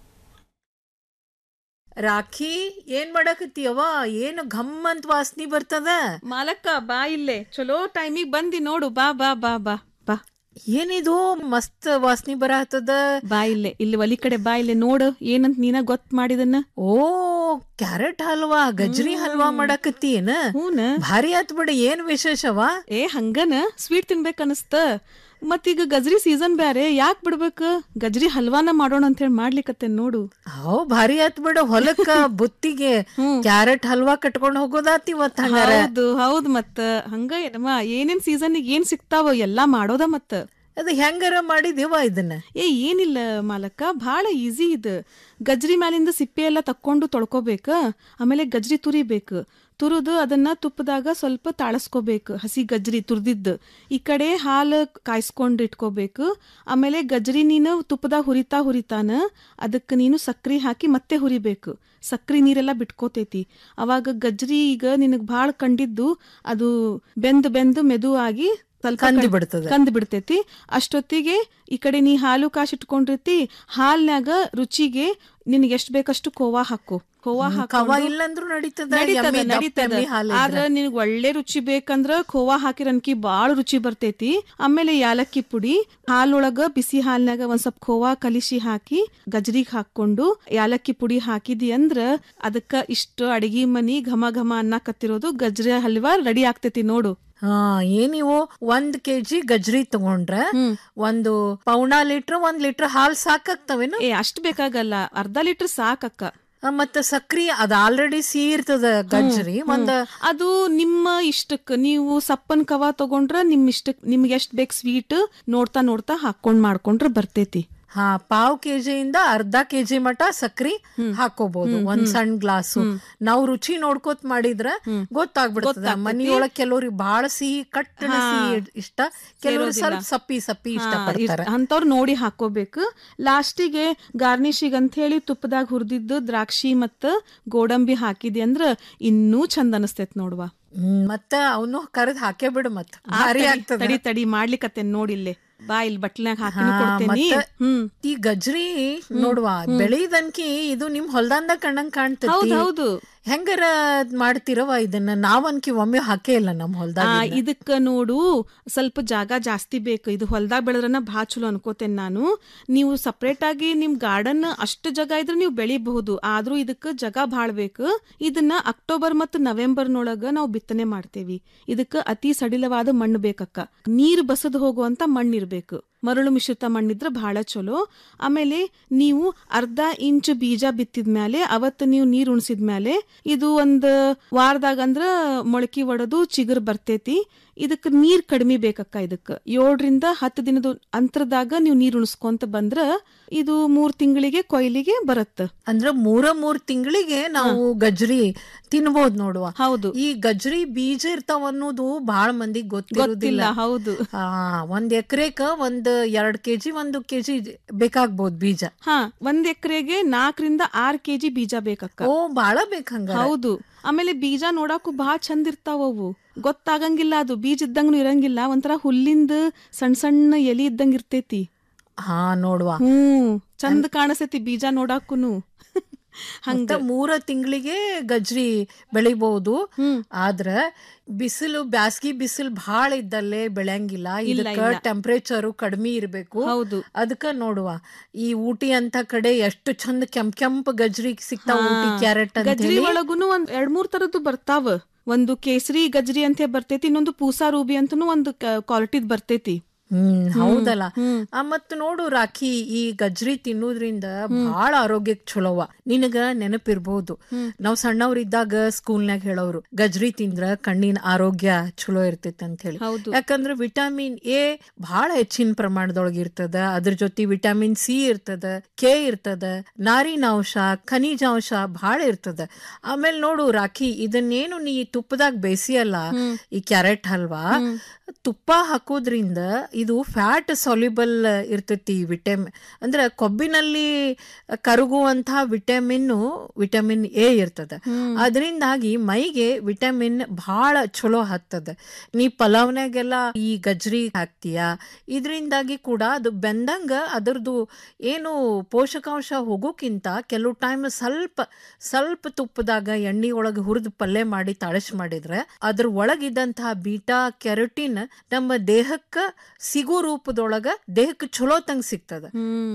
ರಾಖಿ ಏನ್ ಮಾಡಕತ್ತೀಯವ ಏನು ಘಮ್ ಅಂತ ವಾಸನಿ ಬರ್ತದ ಮಾಲಕ್ಕ ಬಾ ಇಲ್ಲೇ ಚಲೋ ಟೈಮಿಗ್ ಬಂದಿ ನೋಡು ಬಾ ಬಾ ಬಾ ಬಾ ಬಾ ಏನಿದು ಮಸ್ತ್ ವಾಸನಿ ಬರತ್ತದ ಬಾ ಇಲ್ಲೇ ಇಲ್ಲಿ ಒಲಿ ಕಡೆ ಬಾ ಇಲ್ಲೇ ನೋಡು ಏನಂತ ನೀನ ಗೊತ್ತ ಮಾಡಿದನ್ನ ಓ ಕ್ಯಾರೆಟ್ ಹಲ್ವಾ ಗಜ್ರಿ ಹಲ್ವಾ ಮಾಡಕತ್ತಿ ಏನ ಹೂನ ಭಾರಿ ಆತ್ ಬಿಡ ಏನ್ ವಿಶೇಷವಾ ಏ ಹಂಗನ ಸ್ವೀಟ್ ತಿನ್ಬೇಕ ಅನಸ್ತ ಮತ್ತೀಗ ಗಜ್ರಿ ಸೀಸನ್ ಬ್ಯಾರೆ ಯಾಕ್ ಬಿಡ್ಬೇಕು ಗಜ್ರಿ ಹಲ್ವಾನ ಮಾಡೋಣ ಅಂತ ಹೇಳಿ ಮಾಡ್ಲಿಕತ್ತೆ ನೋಡು ಹೋ ಭಾರಿ ಆತ್ ಬಿಡ ಹೊಲಕ್ಕ ಬುತ್ತಿಗೆ ಕ್ಯಾರೆಟ್ ಹಲ್ವಾ ಕಟ್ಕೊಂಡ್ ಹೋಗೋದಾತ್ ಇವತ್ ಹಂಗಾರ ಹೌದು ಹೌದ್ ಮತ್ತ ಹಂಗ ಏನಮ್ಮ ಏನೇನ್ ಸೀಸನ್ ಏನ್ ಸಿಗ್ತಾವ ಎಲ್ಲಾ ಮಾಡೋದ ಮತ್ತ ಅದು ಹೆಂಗಾರ ಮಾಡಿದೇವ ಇದನ್ನ ಏ ಏನಿಲ್ಲ ಮಾಲಕ್ಕ ಭಾಳ ಈಸಿ ಇದು ಗಜ್ರಿ ಮ್ಯಾಲಿಂದ ಸಿಪ್ಪೆ ಎಲ್ಲ ತಕ್ಕೊಂಡು ತೊಳ್ಕೊಬೇಕ ಆಮೇಲೆ ಗಜ್ರಿ ತುರಿಬೇಕು ತುರಿದು ಅದನ್ನ ತುಪ್ಪದಾಗ ಸ್ವಲ್ಪ ತಾಳಸ್ಕೋಬೇಕು ಹಸಿ ಗಜ್ರಿ ತುರ್ದಿದ್ದು ಈ ಕಡೆ ಹಾಲು ಕಾಯಿಸ್ಕೊಂಡು ಇಟ್ಕೋಬೇಕು ಆಮೇಲೆ ಗಜ್ರಿ ನೀನು ತುಪ್ಪದಾಗ ಹುರಿತಾ ಹುರಿತಾನ ಅದಕ್ಕೆ ನೀನು ಸಕ್ರಿ ಹಾಕಿ ಮತ್ತೆ ಹುರಿಬೇಕು ಸಕ್ರಿ ನೀರೆಲ್ಲ ಬಿಟ್ಕೋತೈತಿ ಅವಾಗ ಗಜ್ರಿ ಈಗ ನಿನಗ್ ಭಾಳ ಕಂಡಿದ್ದು ಅದು ಬೆಂದು ಬೆಂದು ಮೆದು ಆಗಿ ಸ್ವಲ್ಪ ಕಂದು ಕಣ್- ಬಿಡ್ತದ. ಕಂದು ಬಿಡ್ತೈತಿ ಅಷ್ಟೊತ್ತಿಗೆ ಈ ಕಡೆ ನೀ ಹಾಲು ಕಾಸಿಟ್ಕೊಂಡಿರ್ತಿ ಹಾಲ್ನ್ಯಾಗ ರುಚಿಗೆ ನಿನಗೆ ಎಷ್ಟ್ ಬೇಕಷ್ಟು ಕೋವಾ ಹಾಕು ಕೋವಾ ಹ್ಮ್, ಹಾಕೊಂಡು ಕವ ಇಲ್ಲಂದ್ರೂ ನಡೀತದ, ನಡೀತದ ಎಮ್ಮಿ, ದಪ್ಪ ನಡೀತದ ಎಮ್ಮಿ ಹಾಲ್ ಇದ್ರ. ಆದ್ರ ನಿನಗ್ ಒಳ್ಳೆ ರುಚಿ ಬೇಕಂದ್ರ ಖೋವಾ ಹಾಕಿರನ್ಕಿ ಬಾಳ ರುಚಿ ಬರ್ತೈತಿ ಆಮೇಲೆ ಯಾಲಕ್ಕಿ ಪುಡಿ ಹಾಲೊಳಗ ಬಿಸಿ ಹಾಲ್ನಾಗ ಒಂದ್ ಸ್ವಲ್ಪ ಖೋವಾ ಕಲಿಸಿ ಹಾಕಿ ಗಜ್ರಿಗ್ ಹಾಕೊಂಡು ಯಾಲಕ್ಕಿ ಪುಡಿ ಹಾಕಿದಿ ಅಂದ್ರ ಅದಕ್ಕ ಇಷ್ಟು ಅಡಿಗೆ ಮನಿ ಘಮ ಘಮ ಅನ್ನಕತ್ತಿರೋದು ಗಜ್ರಿ ಹಲ್ವಾ ರೆಡಿ ಆಗ್ತೈತಿ ನೋಡು ಹಾ ಏನಿವು ಒಂದ್ ಕೆಜಿ ಗಜ್ರಿ ತಗೊಂಡ್ರ ಒಂದು ಪೌಣ ಲೀಟರ್ ಒಂದ್ ಲೀಟರ್ ಹಾಲ್ ಸಾಕಾಗ್ತವೇನು ಏ ಅಷ್ಟ್ ಬೇಕಾಗಲ್ಲ ಅರ್ಧ ಲೀಟರ್ ಸಾಕಕ್ಕ ಮತ್ತ ಸಕ್ರಿ ಅದ ಆಲ್ರೆಡಿ ಸಿಹಿ ಇರ್ತದ ಗಜ್ರಿ ಹ್ಮ್, ಒಂದ್ ಹ್ಮ್. ಅದು ನಿಮ್ಮ ಇಷ್ಟಕ್ ನೀವು ಸಪ್ಪನ್ ಕವ ತಗೊಂಡ್ರ ನಿಮ್ ಇಷ್ಟಕ್ ನಿಮ್ಗೆ ಎಷ್ಟ್ ಬೇಕ್ ಸ್ವೀಟ್ ನೋಡ್ತಾ ನೋಡ್ತಾ ಹಾಕೊಂಡ್ ಮಾಡ್ಕೊಂಡ್ರ ಬರ್ತೈತಿ ಹಾ ಪಾವ್ ಕೆಜಿಯಿಂದ ಅರ್ಧ ಕೆಜಿ ಮಟ ಸಕ್ರಿ ಹಾಕೋಬಹುದು ಹ್ಮ್, ಒಂದ್ ಹ್ಮ್. ಸಣ್ಣ ಗ್ಲಾಸು ಹ್ಮ್. ನಾವು ರುಚಿ ನೋಡ್ಕೋತ್ ಮಾಡಿದ್ರ ಗೊತ್ತಾಗ್ಬಿಡ್ತದ ಗೊತ್ತಾಗ್ತೈತಿ. ಮನಿಯೊಳಗ್ ಕೆಲವ್ರಿಗೆ ಬಾಳ ಸಿಹಿ ಕಟ್ಟಣ ಹಾ. ಸಿಹಿ ಇಷ್ಟ ಕೆಲವ್ರು ಸೇರೋದಿಲ್ಲ. ಸ್ವಲ್ಪ ಸಪ್ಪಿ ಸಪ್ಪಿ ಇಷ್ಟ ಹಾ, ಪಡ್ತಾರ ಇಷ್ಟ್- ಅಂಥವ್ರ್ ನೋಡಿ ಹಾಕೋಬೇಕು ಲಾಸ್ಟಿಗೆ ಗಾರ್ನಿಶಿಗೆ ಅಂತ ಹೇಳಿ ತುಪ್ಪದಾಗ ಹುರಿದಿದ್ದು ದ್ರಾಕ್ಷಿ ಮತ್ತ ಗೋಡಂಬಿ ಹಾಕಿದಿ ಅಂದ್ರ ಇನ್ನೂ ಚಂದ ಅನಸ್ತೈತ್ ನೋಡ್ವಾ ಹ್ಮ್ ಮತ್ತ ಅವನು ಕರೆದ್ ಹಾಕೇ ಬಿಡು ಮತ್ತ ಆ, ಭಾರಿ ತಡಿ, ಆಗ್ತದ ತಡಿ ತಡಿ ಮಾಡ್ಲಿಕತ್ತೇನ್ ನೋಡಿಲ್ಲೇ ಬಾ ಇಲ್ಲಿ ಬಟ್ಲ್ನಾಗ ಹಾಕಿ ಹಾ, ಕೊಡ್ತೇನಿ ಮತ್ತ ಹ್ಮ್ ಈ ಗಜ್ರಿ ನೋಡುವ ಹ್ಮ್. ಬೆಳೆದನ್ಕಿ ಇದು ನಿಮ್ ಹೊಲ್ದಂದ ಕಣ್ಣಂಗ್ ಕಾಣ್ತೈತಿ ಹೌದ್ ಹೌದು. ಹೆಂಗಾರ ಮಾಡ್ತಿರವ ಇದನ್ನ ನಾವನ್ಕಿ ಒಮ್ಮೆ ಹಾಕೇ ಇಲ್ಲ ನಮ್ ಆ, ಹೊಲ್ದಾಗ ಇದಕ್ಕ ನೋಡು ಸ್ವಲ್ಪ ಜಾಗ ಜಾಸ್ತಿ ಬೇಕು ಇದು ಹೊಲ್ದಾಗ ಬೆಳೆದ್ರನ ಭಾಳ ಚಲೋ ಅನ್ಕೋತೇನೆ ನಾನು ನೀವು ಸಪ್ರೇಟ್ ಆಗಿ ನಿಮ್ ಗಾರ್ಡನ್ ಅಷ್ಟು ಜಾಗ ಇದ್ರೆ ನೀವು ಬೆಳಿಬಹುದು ಆದ್ರೂ ಇದಕ್ಕೆ ಜಾಗ ಭಾಳ ಬೇಕು ಇದನ್ನ ಅಕ್ಟೋಬರ್ ಮತ್ತು ನವೆಂಬರ್ನೊಳಗ ನಾವು ಬಿತ್ತನೆ ಮಾಡ್ತೇವಿ ಇದಕ್ಕೆ ಅತಿ ಸಡಿಲವಾದ ಮಣ್ಣು ಬೇಕಕ್ಕ ನೀರು ಬಸದ್ ಹೋಗುವಂತ ಮಣ್ಣು ಇರ್ಬೇಕು ಮರಳು ಮಿಶ್ರಿತ ಮಣ್ಣಿದ್ರೆ ಬಹಳ ಚಲೋ ಆಮೇಲೆ ನೀವು ಅರ್ಧ ಇಂಚ್ ಬೀಜ ಬಿತ್ತಿದ ಮೇಲೆ ಅವತ್ತು ನೀವು ನೀರ್ ಉಣಿಸಿದ ಮೇಲೆ ಇದು ಒಂದ್ ವಾರದಾಗ ಅಂದ್ರ ಮೊಳಕೆ ಒಡೆದು ಚಿಗುರ್ ಬರ್ತೈತಿ ಇದಕ್ ನೀರ್ ಕಡಿಮೆ ಬೇಕಕ್ಕ ಇದಕ್ ಏಳರಿಂದ ಹತ್ತು ದಿನದ ಅಂತರದಾಗ ನೀವು ನೀರ್ ಉಣಿಸ್ಕೊಂತ ಬಂದ್ರ ಇದು ಮೂರ್ ತಿಂಗಳಿಗೆ ಕೊಯ್ಲಿಗೆ ಬರತ್ತ ಅಂದ್ರ ಮೂರ ಮೂರ್ ತಿಂಗಳಿಗೆ ನಾವು ಗಜ್ರಿ ತಿನ್ಬೋದ್ ನೋಡುವ ಹೌದು ಈ ಗಜ್ರಿ ಬೀಜ ಇರ್ತಾವ ಅನ್ನೋದು ಬಹಳ ಮಂದಿಗ್ ಗೊತ್ತಿರುದಿಲ್ಲ ಗೊತ್ತಿಲ್ಲ ಹೌದು ಆ ಒಂದ್ ಎಕರೆಕ ಒಂದ್ ಎರಡ್ ಕೆಜಿ ಒಂದು ಕೆಜಿ ಬೇಕಾಗ್ಬೋದು ಬೀಜ ಹಾ ಒಂದ್ ಎಕರೆಗೆ ನಾಲ್ಕರಿಂದ ಆರ್ ಕೆಜಿ ಬೀಜ ಬೇಕಕ್ಕ ಓ ಬಾಳ ಬೇಕಂಗ ಹೌದು ಆಮೇಲೆ ಬೀಜ ನೋಡಾಕು ಬಹಳ ಚಂದ ಇರ್ತಾವ ಅವು ಗೊತ್ತಾಗಂಗಿಲ್ಲ ಅದು ಬೀಜ ಇದ್ದಂಗನು ಇರಂಗಿಲ್ಲ ಒಂಥರ ಹುಲ್ಲಿಂದ ಸಣ್ಣ ಸಣ್ಣ ಎಲಿ ಇದ್ದಂಗ ಇರ್ತೈತಿ ಹಾ ನೋಡುವ ಹ್ಮ್ ಚಂದ ಕಾಣಿಸ್ತೈತಿ ಬೀಜ ನೋಡಾಕುನು ಹಂಗ ಮೂರ ತಿಂಗಳಿಗೆ ಗಜ್ರಿ ಬೆಳಿಬಹುದು ಆದ್ರ ಬಿಸಿಲು ಬ್ಯಾಸ್ಗಿ ಬಿಸಿಲು ಭಾಳ ಇದ್ದಲ್ಲೇ ಬೆಳೆಯಂಗಿಲ್ಲ ಇಲ್ಲ, ಇದಕ್ಕ ಇಲ್ಲ. ಟೆಂಪರೇಚರ್ ಕಡಿಮೆ ಇರಬೇಕು ಹೌದು ಅದಕ್ಕ ನೋಡುವ ಈ ಊಟಿ ಅಂತ ಕಡೆ ಎಷ್ಟು ಚಂದ ಕೆಂಪ್ ಕೆಂಪ್ ಗಜ್ರಿ ಸಿಗ್ತಾವ ಊಟಿ ಕ್ಯಾರೆಟ್ ಅಂತ ಗಜ್ರಿ ಹೇಳಿ ಒಳಗುನು ಒಂದ್ ಎರಡ್ ಮೂರ್ ತರದ್ದು ಬರ್ತಾವ ಒಂದು ಕೇಸರಿ ಗಜ್ರಿ ಅಂತ ಬರ್ತೈತಿ ಇನ್ನೊಂದು ಪೂಸಾ ರೂಬಿ ಅಂತನು ಒಂದು ಕ್ವಾಲಿಟಿದ್ ಬರ್ತೈತಿ ಹ್ಮ್ ಹೌದಲ್ಲ ಆ, ಮತ್ ನೋಡು ರಾಖಿ ಈ ಗಜ್ರಿ ತಿನ್ನೋದ್ರಿಂದ ಬಹಳ ಆರೋಗ್ಯಕ್ ಚಲೋವ ನಿನಗ ನೆನಪಿರ್ಬೋದು ನಾವ್ ಸಣ್ಣವ್ರಿದ್ದಾಗ ಸ್ಕೂಲ್ನಾಗ ಹೇಳೋರು ಗಜ್ರಿ ತಿಂದ್ರ ಕಣ್ಣಿನ ಆರೋಗ್ಯ ಚಲೋ ಇರ್ತೈತಿ ಅಂತ ಹೇಳಿ ಹೌದು. ಯಾಕಂದ್ರ ವಿಟಮಿನ್ ಎ ಬಹಳ ಹೆಚ್ಚಿನ ಪ್ರಮಾಣದೊಳಗ ಇರ್ತದ ಅದ್ರ ಜೊತೆ ವಿಟಮಿನ್ ಸಿ ಇರ್ತದ ಕೆ ಇರ್ತದ ನಾರಿನಾಂಶ ಖನಿಜಾಂಶ ಬಹಳ ಇರ್ತದ ಆಮೇಲೆ ನೋಡು ರಾಖಿ ಇದನ್ನೇನು ನೀ ತುಪ್ಪದಾಗ ಬೇಯಿಸಿಯಲ್ಲ ಈ ಕ್ಯಾರೆಟ್ ಹಲ್ವಾ ತುಪ್ಪ ಹಾಕೋದ್ರಿಂದ ಇದು ಫ್ಯಾಟ್ ಸಾಲ್ಯುಬಲ್ ಇರ್ತೈತಿ ವಿಟಮಿನ್ ಅಂದ್ರೆ ಕೊಬ್ಬಿನಲ್ಲಿ ಕರಗುವಂತಹ ವಿಟಮಿನ್ ವಿಟಮಿನ್ ಎ ಇರ್ತದ ಅದರಿಂದಾಗಿ ಮೈಗೆ ವಿಟಮಿನ್ ಬಹಳ ಚಲೋ ಹತ್ತದ ನೀ ಪಲಾವ್ನಾಗೆಲ್ಲ ಈ ಗಜ್ರಿ ಹಾಕ್ತೀಯ ಇದರಿಂದಾಗಿ ಕೂಡ ಅದು ಬೆಂದಂಗ ಅದರದ್ದು ಏನು ಪೋಷಕಾಂಶ ಹೋಗೋಕ್ಕಿಂತ ಕೆಲವು ಟೈಮ್ ಸ್ವಲ್ಪ ಸ್ವಲ್ಪ ತುಪ್ಪದಾಗ ಎಣ್ಣೆ ಒಳಗೆ ಹುರಿದು ಪಲ್ಯ ಮಾಡಿ ತಾಳಸ್ ಮಾಡಿದ್ರೆ ಅದ್ರ ಒಳಗಿದ್ದಂತಹ ಬೀಟಾ ಕೆರಟಿನ್ ನಮ್ಮ ದೇಹಕ್ಕ ಸಿಗೋ ರೂಪದೊಳಗ ದೇಹಕ್ಕೆ ಚಲೋ ತಂಗ್ ಸಿಗ್ತದ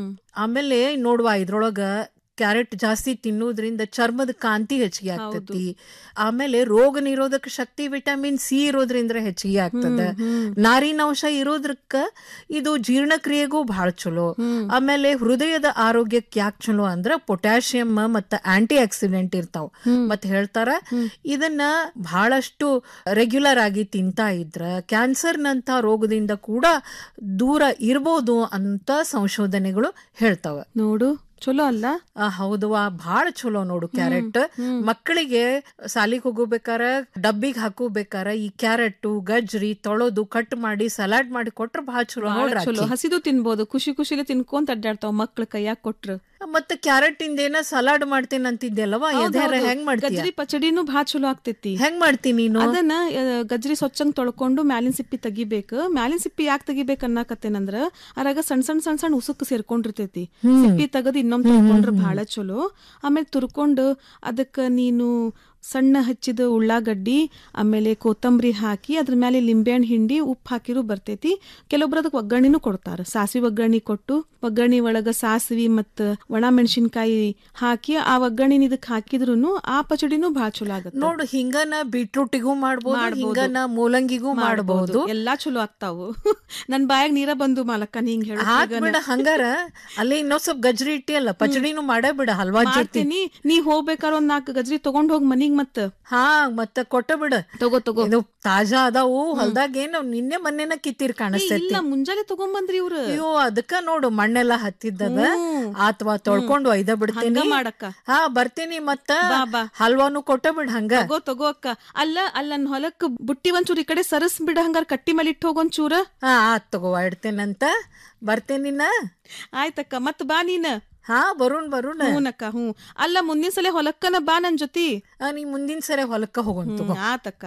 ಆಮೇಲೆ ನೋಡುವ ಇದ್ರೊಳಗ ಕ್ಯಾರೆಟ್ ಜಾಸ್ತಿ ತಿನ್ನೋದ್ರಿಂದ ಚರ್ಮದ ಕಾಂತಿ ಹೆಚ್ಚಿಗೆ ಆಗ್ತತಿ ಆಮೇಲೆ ರೋಗ ನಿರೋಧಕ ಶಕ್ತಿ ವಿಟಮಿನ್ ಸಿ ಇರೋದ್ರಿಂದ ಹೆಚ್ಚಿಗೆ ಆಗ್ತದ ನಾರಿನಾಂಶ ಇರೋದ್ರಕ್ಕ ಇದು ಜೀರ್ಣಕ್ರಿಯೆಗೂ ಬಹಳ ಚಲೋ ಆಮೇಲೆ ಹೃದಯದ ಆರೋಗ್ಯಕ್ಕೆ ಯಾಕೆ ಚಲೋ ಅಂದ್ರ ಪೊಟ್ಯಾಷಿಯಂ ಮತ್ತ ಆಂಟಿ ಆಕ್ಸಿಡೆಂಟ್ ಇರ್ತಾವ ಮತ್ ಹೇಳ್ತಾರ ಇದನ್ನ ಬಹಳಷ್ಟು ರೆಗ್ಯುಲರ್ ಆಗಿ ತಿಂತಾ ಇದ್ರ ಕ್ಯಾನ್ಸರ್ ನಂತ ರೋಗದಿಂದ ಕೂಡ ದೂರ ಇರ್ಬೋದು ಅಂತ ಸಂಶೋಧನೆಗಳು ಹೇಳ್ತಾವ ನೋಡು ಚಲೋ ಅಲ್ಲ ಆ, ಹೌದವಾ ಬಹಳ ಚಲೋ ನೋಡು ಕ್ಯಾರೆಟ್ ಮಕ್ಕಳಿಗೆ ಸಾಲಿಗೆ ಹೋಗೋಬೇಕಾರ ಡಬ್ಬಿಗೆ ಹಾಕೋಬೇಕಾರ ಈ ಕ್ಯಾರೆಟ್ ಗಜ್ರಿ ತೊಳೆದು ಕಟ್ ಮಾಡಿ ಸಲಾಡ್ ಮಾಡಿ ಕೊಟ್ರ ಬಹಳ ಚಲೋ ಬಾಳ ನೋಡ್ರಿ ಚಲೋ ಅಕ್ಕಿ. ಹಸಿದು ತಿನ್ಬೋದು ಖುಷಿ ಖುಷಿಲಿ ತಿನ್ಕೊಂತ ಅಡ್ಡಾಡ್ತಾವ ಮಕ್ಳ ಕೈಯಾಗ ಕೊಟ್ರ ಮತ್ತೆ ಕ್ಯಾರೆಟ್ ಇಂದ ಏನ ಸಲಾಡ್ ಮಾಡ್ತೇನೆ ಅಂತಿದ್ದೆಲ್ಲವಾ ಎದೆರ ಹೆಂಗ್ ಮಾಡ್ತೀಯ ಗಜ್ರಿ ಪಚಡಿನೂ ಭಾಳ ಚಲೋ ಆಗ್ತೈತಿ ಹೆಂಗ್ ಮಾಡ್ತೀನಿ ನೀನು ಅದನ್ನ ಆ, ಗಜ್ರಿ ಸ್ವಚ್ಛಂಗ್ ತೊಳ್ಕೊಂಡು ಮ್ಯಾಲಿನ ಸಿಪ್ಪಿ ತೆಗಿಬೇಕು ಮ್ಯಾಲಿನ ಸಿಪ್ಪಿ ಯಾಕೆ ತೆಗಿಬೇಕು ಅನ್ನಕತ್ತೇನಂದ್ರ ಅರಾಗ ಸಣ್ಣ ಸಣ್ಣ ಸಣ್ಣ ಸಣ್ಣ ಉಸುಕ್ ಸೇರ್ಕೊಂಡಿರ್ತೈತಿ ಹ್ಮ್. ಸಿಪ್ಪಿ ತೆಗದ್ ಇನ್ನೊಮ್ಮೆ ಹ್ಮ್, ಹ್ಮ್, ತೊಳ್ಕೊಂಡ್ರ ಹ್ಮ್. ಬಹಳ ಚಲೋ ಆಮೇಲೆ ತುರ್ಕೊಂಡು ಅದಕ್ಕ ನೀನು ಸಣ್ಣ ಹಚ್ಚಿದ ಉಳ್ಳಾಗಡ್ಡಿ ಆಮೇಲೆ ಕೊತ್ತಂಬರಿ ಹಾಕಿ ಅದ್ರ ಮೇಲೆ ಲಿಂಬೆಹಣ್ಣು ಹಿಂಡಿ ಉಪ್ಪು ಹಾಕಿರೂ ಬರ್ತೈತಿ ಕೆಲವೊಬ್ರು ಅದಕ್ಕೆ ಒಗ್ಗರಣೆನೂ ಕೊಡ್ತಾರ ಸಾಸಿವೆ ಒಗ್ಗರಣೆ ಕೊಟ್ಟು ಒಗ್ಗರಣೆ ಒಳಗ ಸಾಸಿವೆ ಮತ್ತ ಒಣ ಮೆಣಸಿನ್ಕಾಯಿ ಹಾಕಿ ಆ ಒಗ್ಗರಣೆ ಇದಕ್ಕೆ ಹಾಕಿದ್ರು ಆ ಪಚಡಿನೂ ಭಾಳ ಚಲೋ ಆಗತ್ತೆ ನೋಡು ಹಿಂಗನ ಬೀಟ್ರೂಟಿಗೂ ಮಾಡ್ಬೋದು ಮಾಡ್ಬೋದು. ಹಿಂಗನ ಮೂಲಂಗಿಗೂ ಮಾಡಬಹುದು ಎಲ್ಲಾ ಚಲೋ ಆಗ್ತಾವು ನನ್ ಬಾಯಾಗ ನೀರ ಬಂದು ಮಾಲಕ್ಕ ನೀ ಹಿಂಗ್ ಹೇಳು ಹಾಕ್ಬಿಡ ಹಂಗಾರ ಅಲ್ಲಿ ಇನ್ನೊಂದ್ ಸ್ವಲ್ಪ ಗಜ್ರಿ ಇಟ್ಟಿಯಲ್ಲ ಪಚಡಿನೂ ಮಾಡೇ ಬಿಡ ಹಲ್ವಾ ಜೊತೆ ಮಾಡ್ತೀನಿ ನೀ ಹೋಗ್ಬೇಕಾರ ಒಂದ್ ನಾಲ್ಕು ಗಜ್ರಿ ತಗೊಂಡ್ ಹೋಗ್ ಮನಿಗ್ ಮತ್ತ ಹಾ ಮತ್ತ ಕೊಟ್ಟ ಬಿಡ ತಗೋ ತಗೋ ಇದು ತಾಜಾ ಅದಾವು ಹೊಲ್ದಾಗ ಏನು ನಿನ್ನೆ ಮೊನ್ನೆನ ಕಿತ್ತೀರ್ ಕಾಣಿಸ್ತೈತಿ ಇಲ್ಲ ಮುಂಜಾನೆ ತಗೊಂಬಂದ್ರಿ ಇವ್ರು ಅಯ್ಯೋ ಅದಕ್ಕ ನೋಡು ಮಣ್ಣೆಲ್ಲ ಹತ್ತಿದ್ದದ ಅಥವಾ ತೊಳ್ಕೊಂಡು ಒಯ್ದ ಬಿಡ್ತೀನಿ ಹಂಗ ಮಾಡಕ್ಕ. ಹಾ ಬರ್ತೀನಿ ಮತ್ತ ಬಾ, ಬಾ. ಹಲ್ವಾನು ಕೊಟ್ಟ ಬಿಡ್ ಹಂಗ ತಗೋ ತಗೋ ಅಕ್ಕ ಅಲ್ಲ ಅಲ್ಲ ನನ್ ಹೊಲಕ್ ಬುಟ್ಟಿ ಒಂಚೂರ್ ಈ ಕಡೆ ಸರಸ್ ಬಿಡ ಹಂಗಾರ ಕಟ್ಟಿ ಮೇಲೆ ಇಟ್ಟು ಹೋಗೊಂಚೂರ ಹಾ ಆತ್ ತಗೋ ಇಡ್ತೇನಂತ ಬರ್ತೇನಿನ ಆಯ್ತಕ್ಕ ಮತ್ ಬಾ ನೀನ್ ಹಾ ಬರುಣ್ ಬರುಣ್ ಹೂನಕ್ಕ ಹ್ಞೂ ಅಲ್ಲ ಮುಂದಿನ ಸಲ ಹೊಲಕ್ಕನ ಬಾ ನನ್ ಜೊತಿ ಆ, ನೀ ಮುಂದಿನ ಸರಿ ಹೊಲಕ್ಕ ಹೋಗೋಣ ಹ್ಮ್, ಆತಕ್ಕ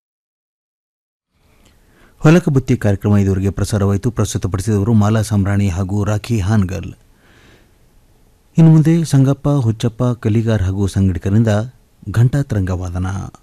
ಹೊಲಕ ಬುತ್ತಿ ಕಾರ್ಯಕ್ರಮ ಇದುವರೆಗೆ ಪ್ರಸಾರವಾಯಿತು ಪ್ರಸ್ತುತಪಡಿಸಿದವರು ಮಾಲಾ ಸಂಬ್ರಾಣಿ ಹಾಗೂ ರಾಖಿ ಹಾನ್ಗಲ್ ಇನ್ನು ಮುಂದೆ ಸಂಗಪ್ಪ ಹುಚ್ಚಪ್ಪ ಕಲಿಗಾರ್ ಹಾಗೂ ಸಂಗಡಿಗರಿಂದ ಘಂಟಾತರಂಗ ವಾದನ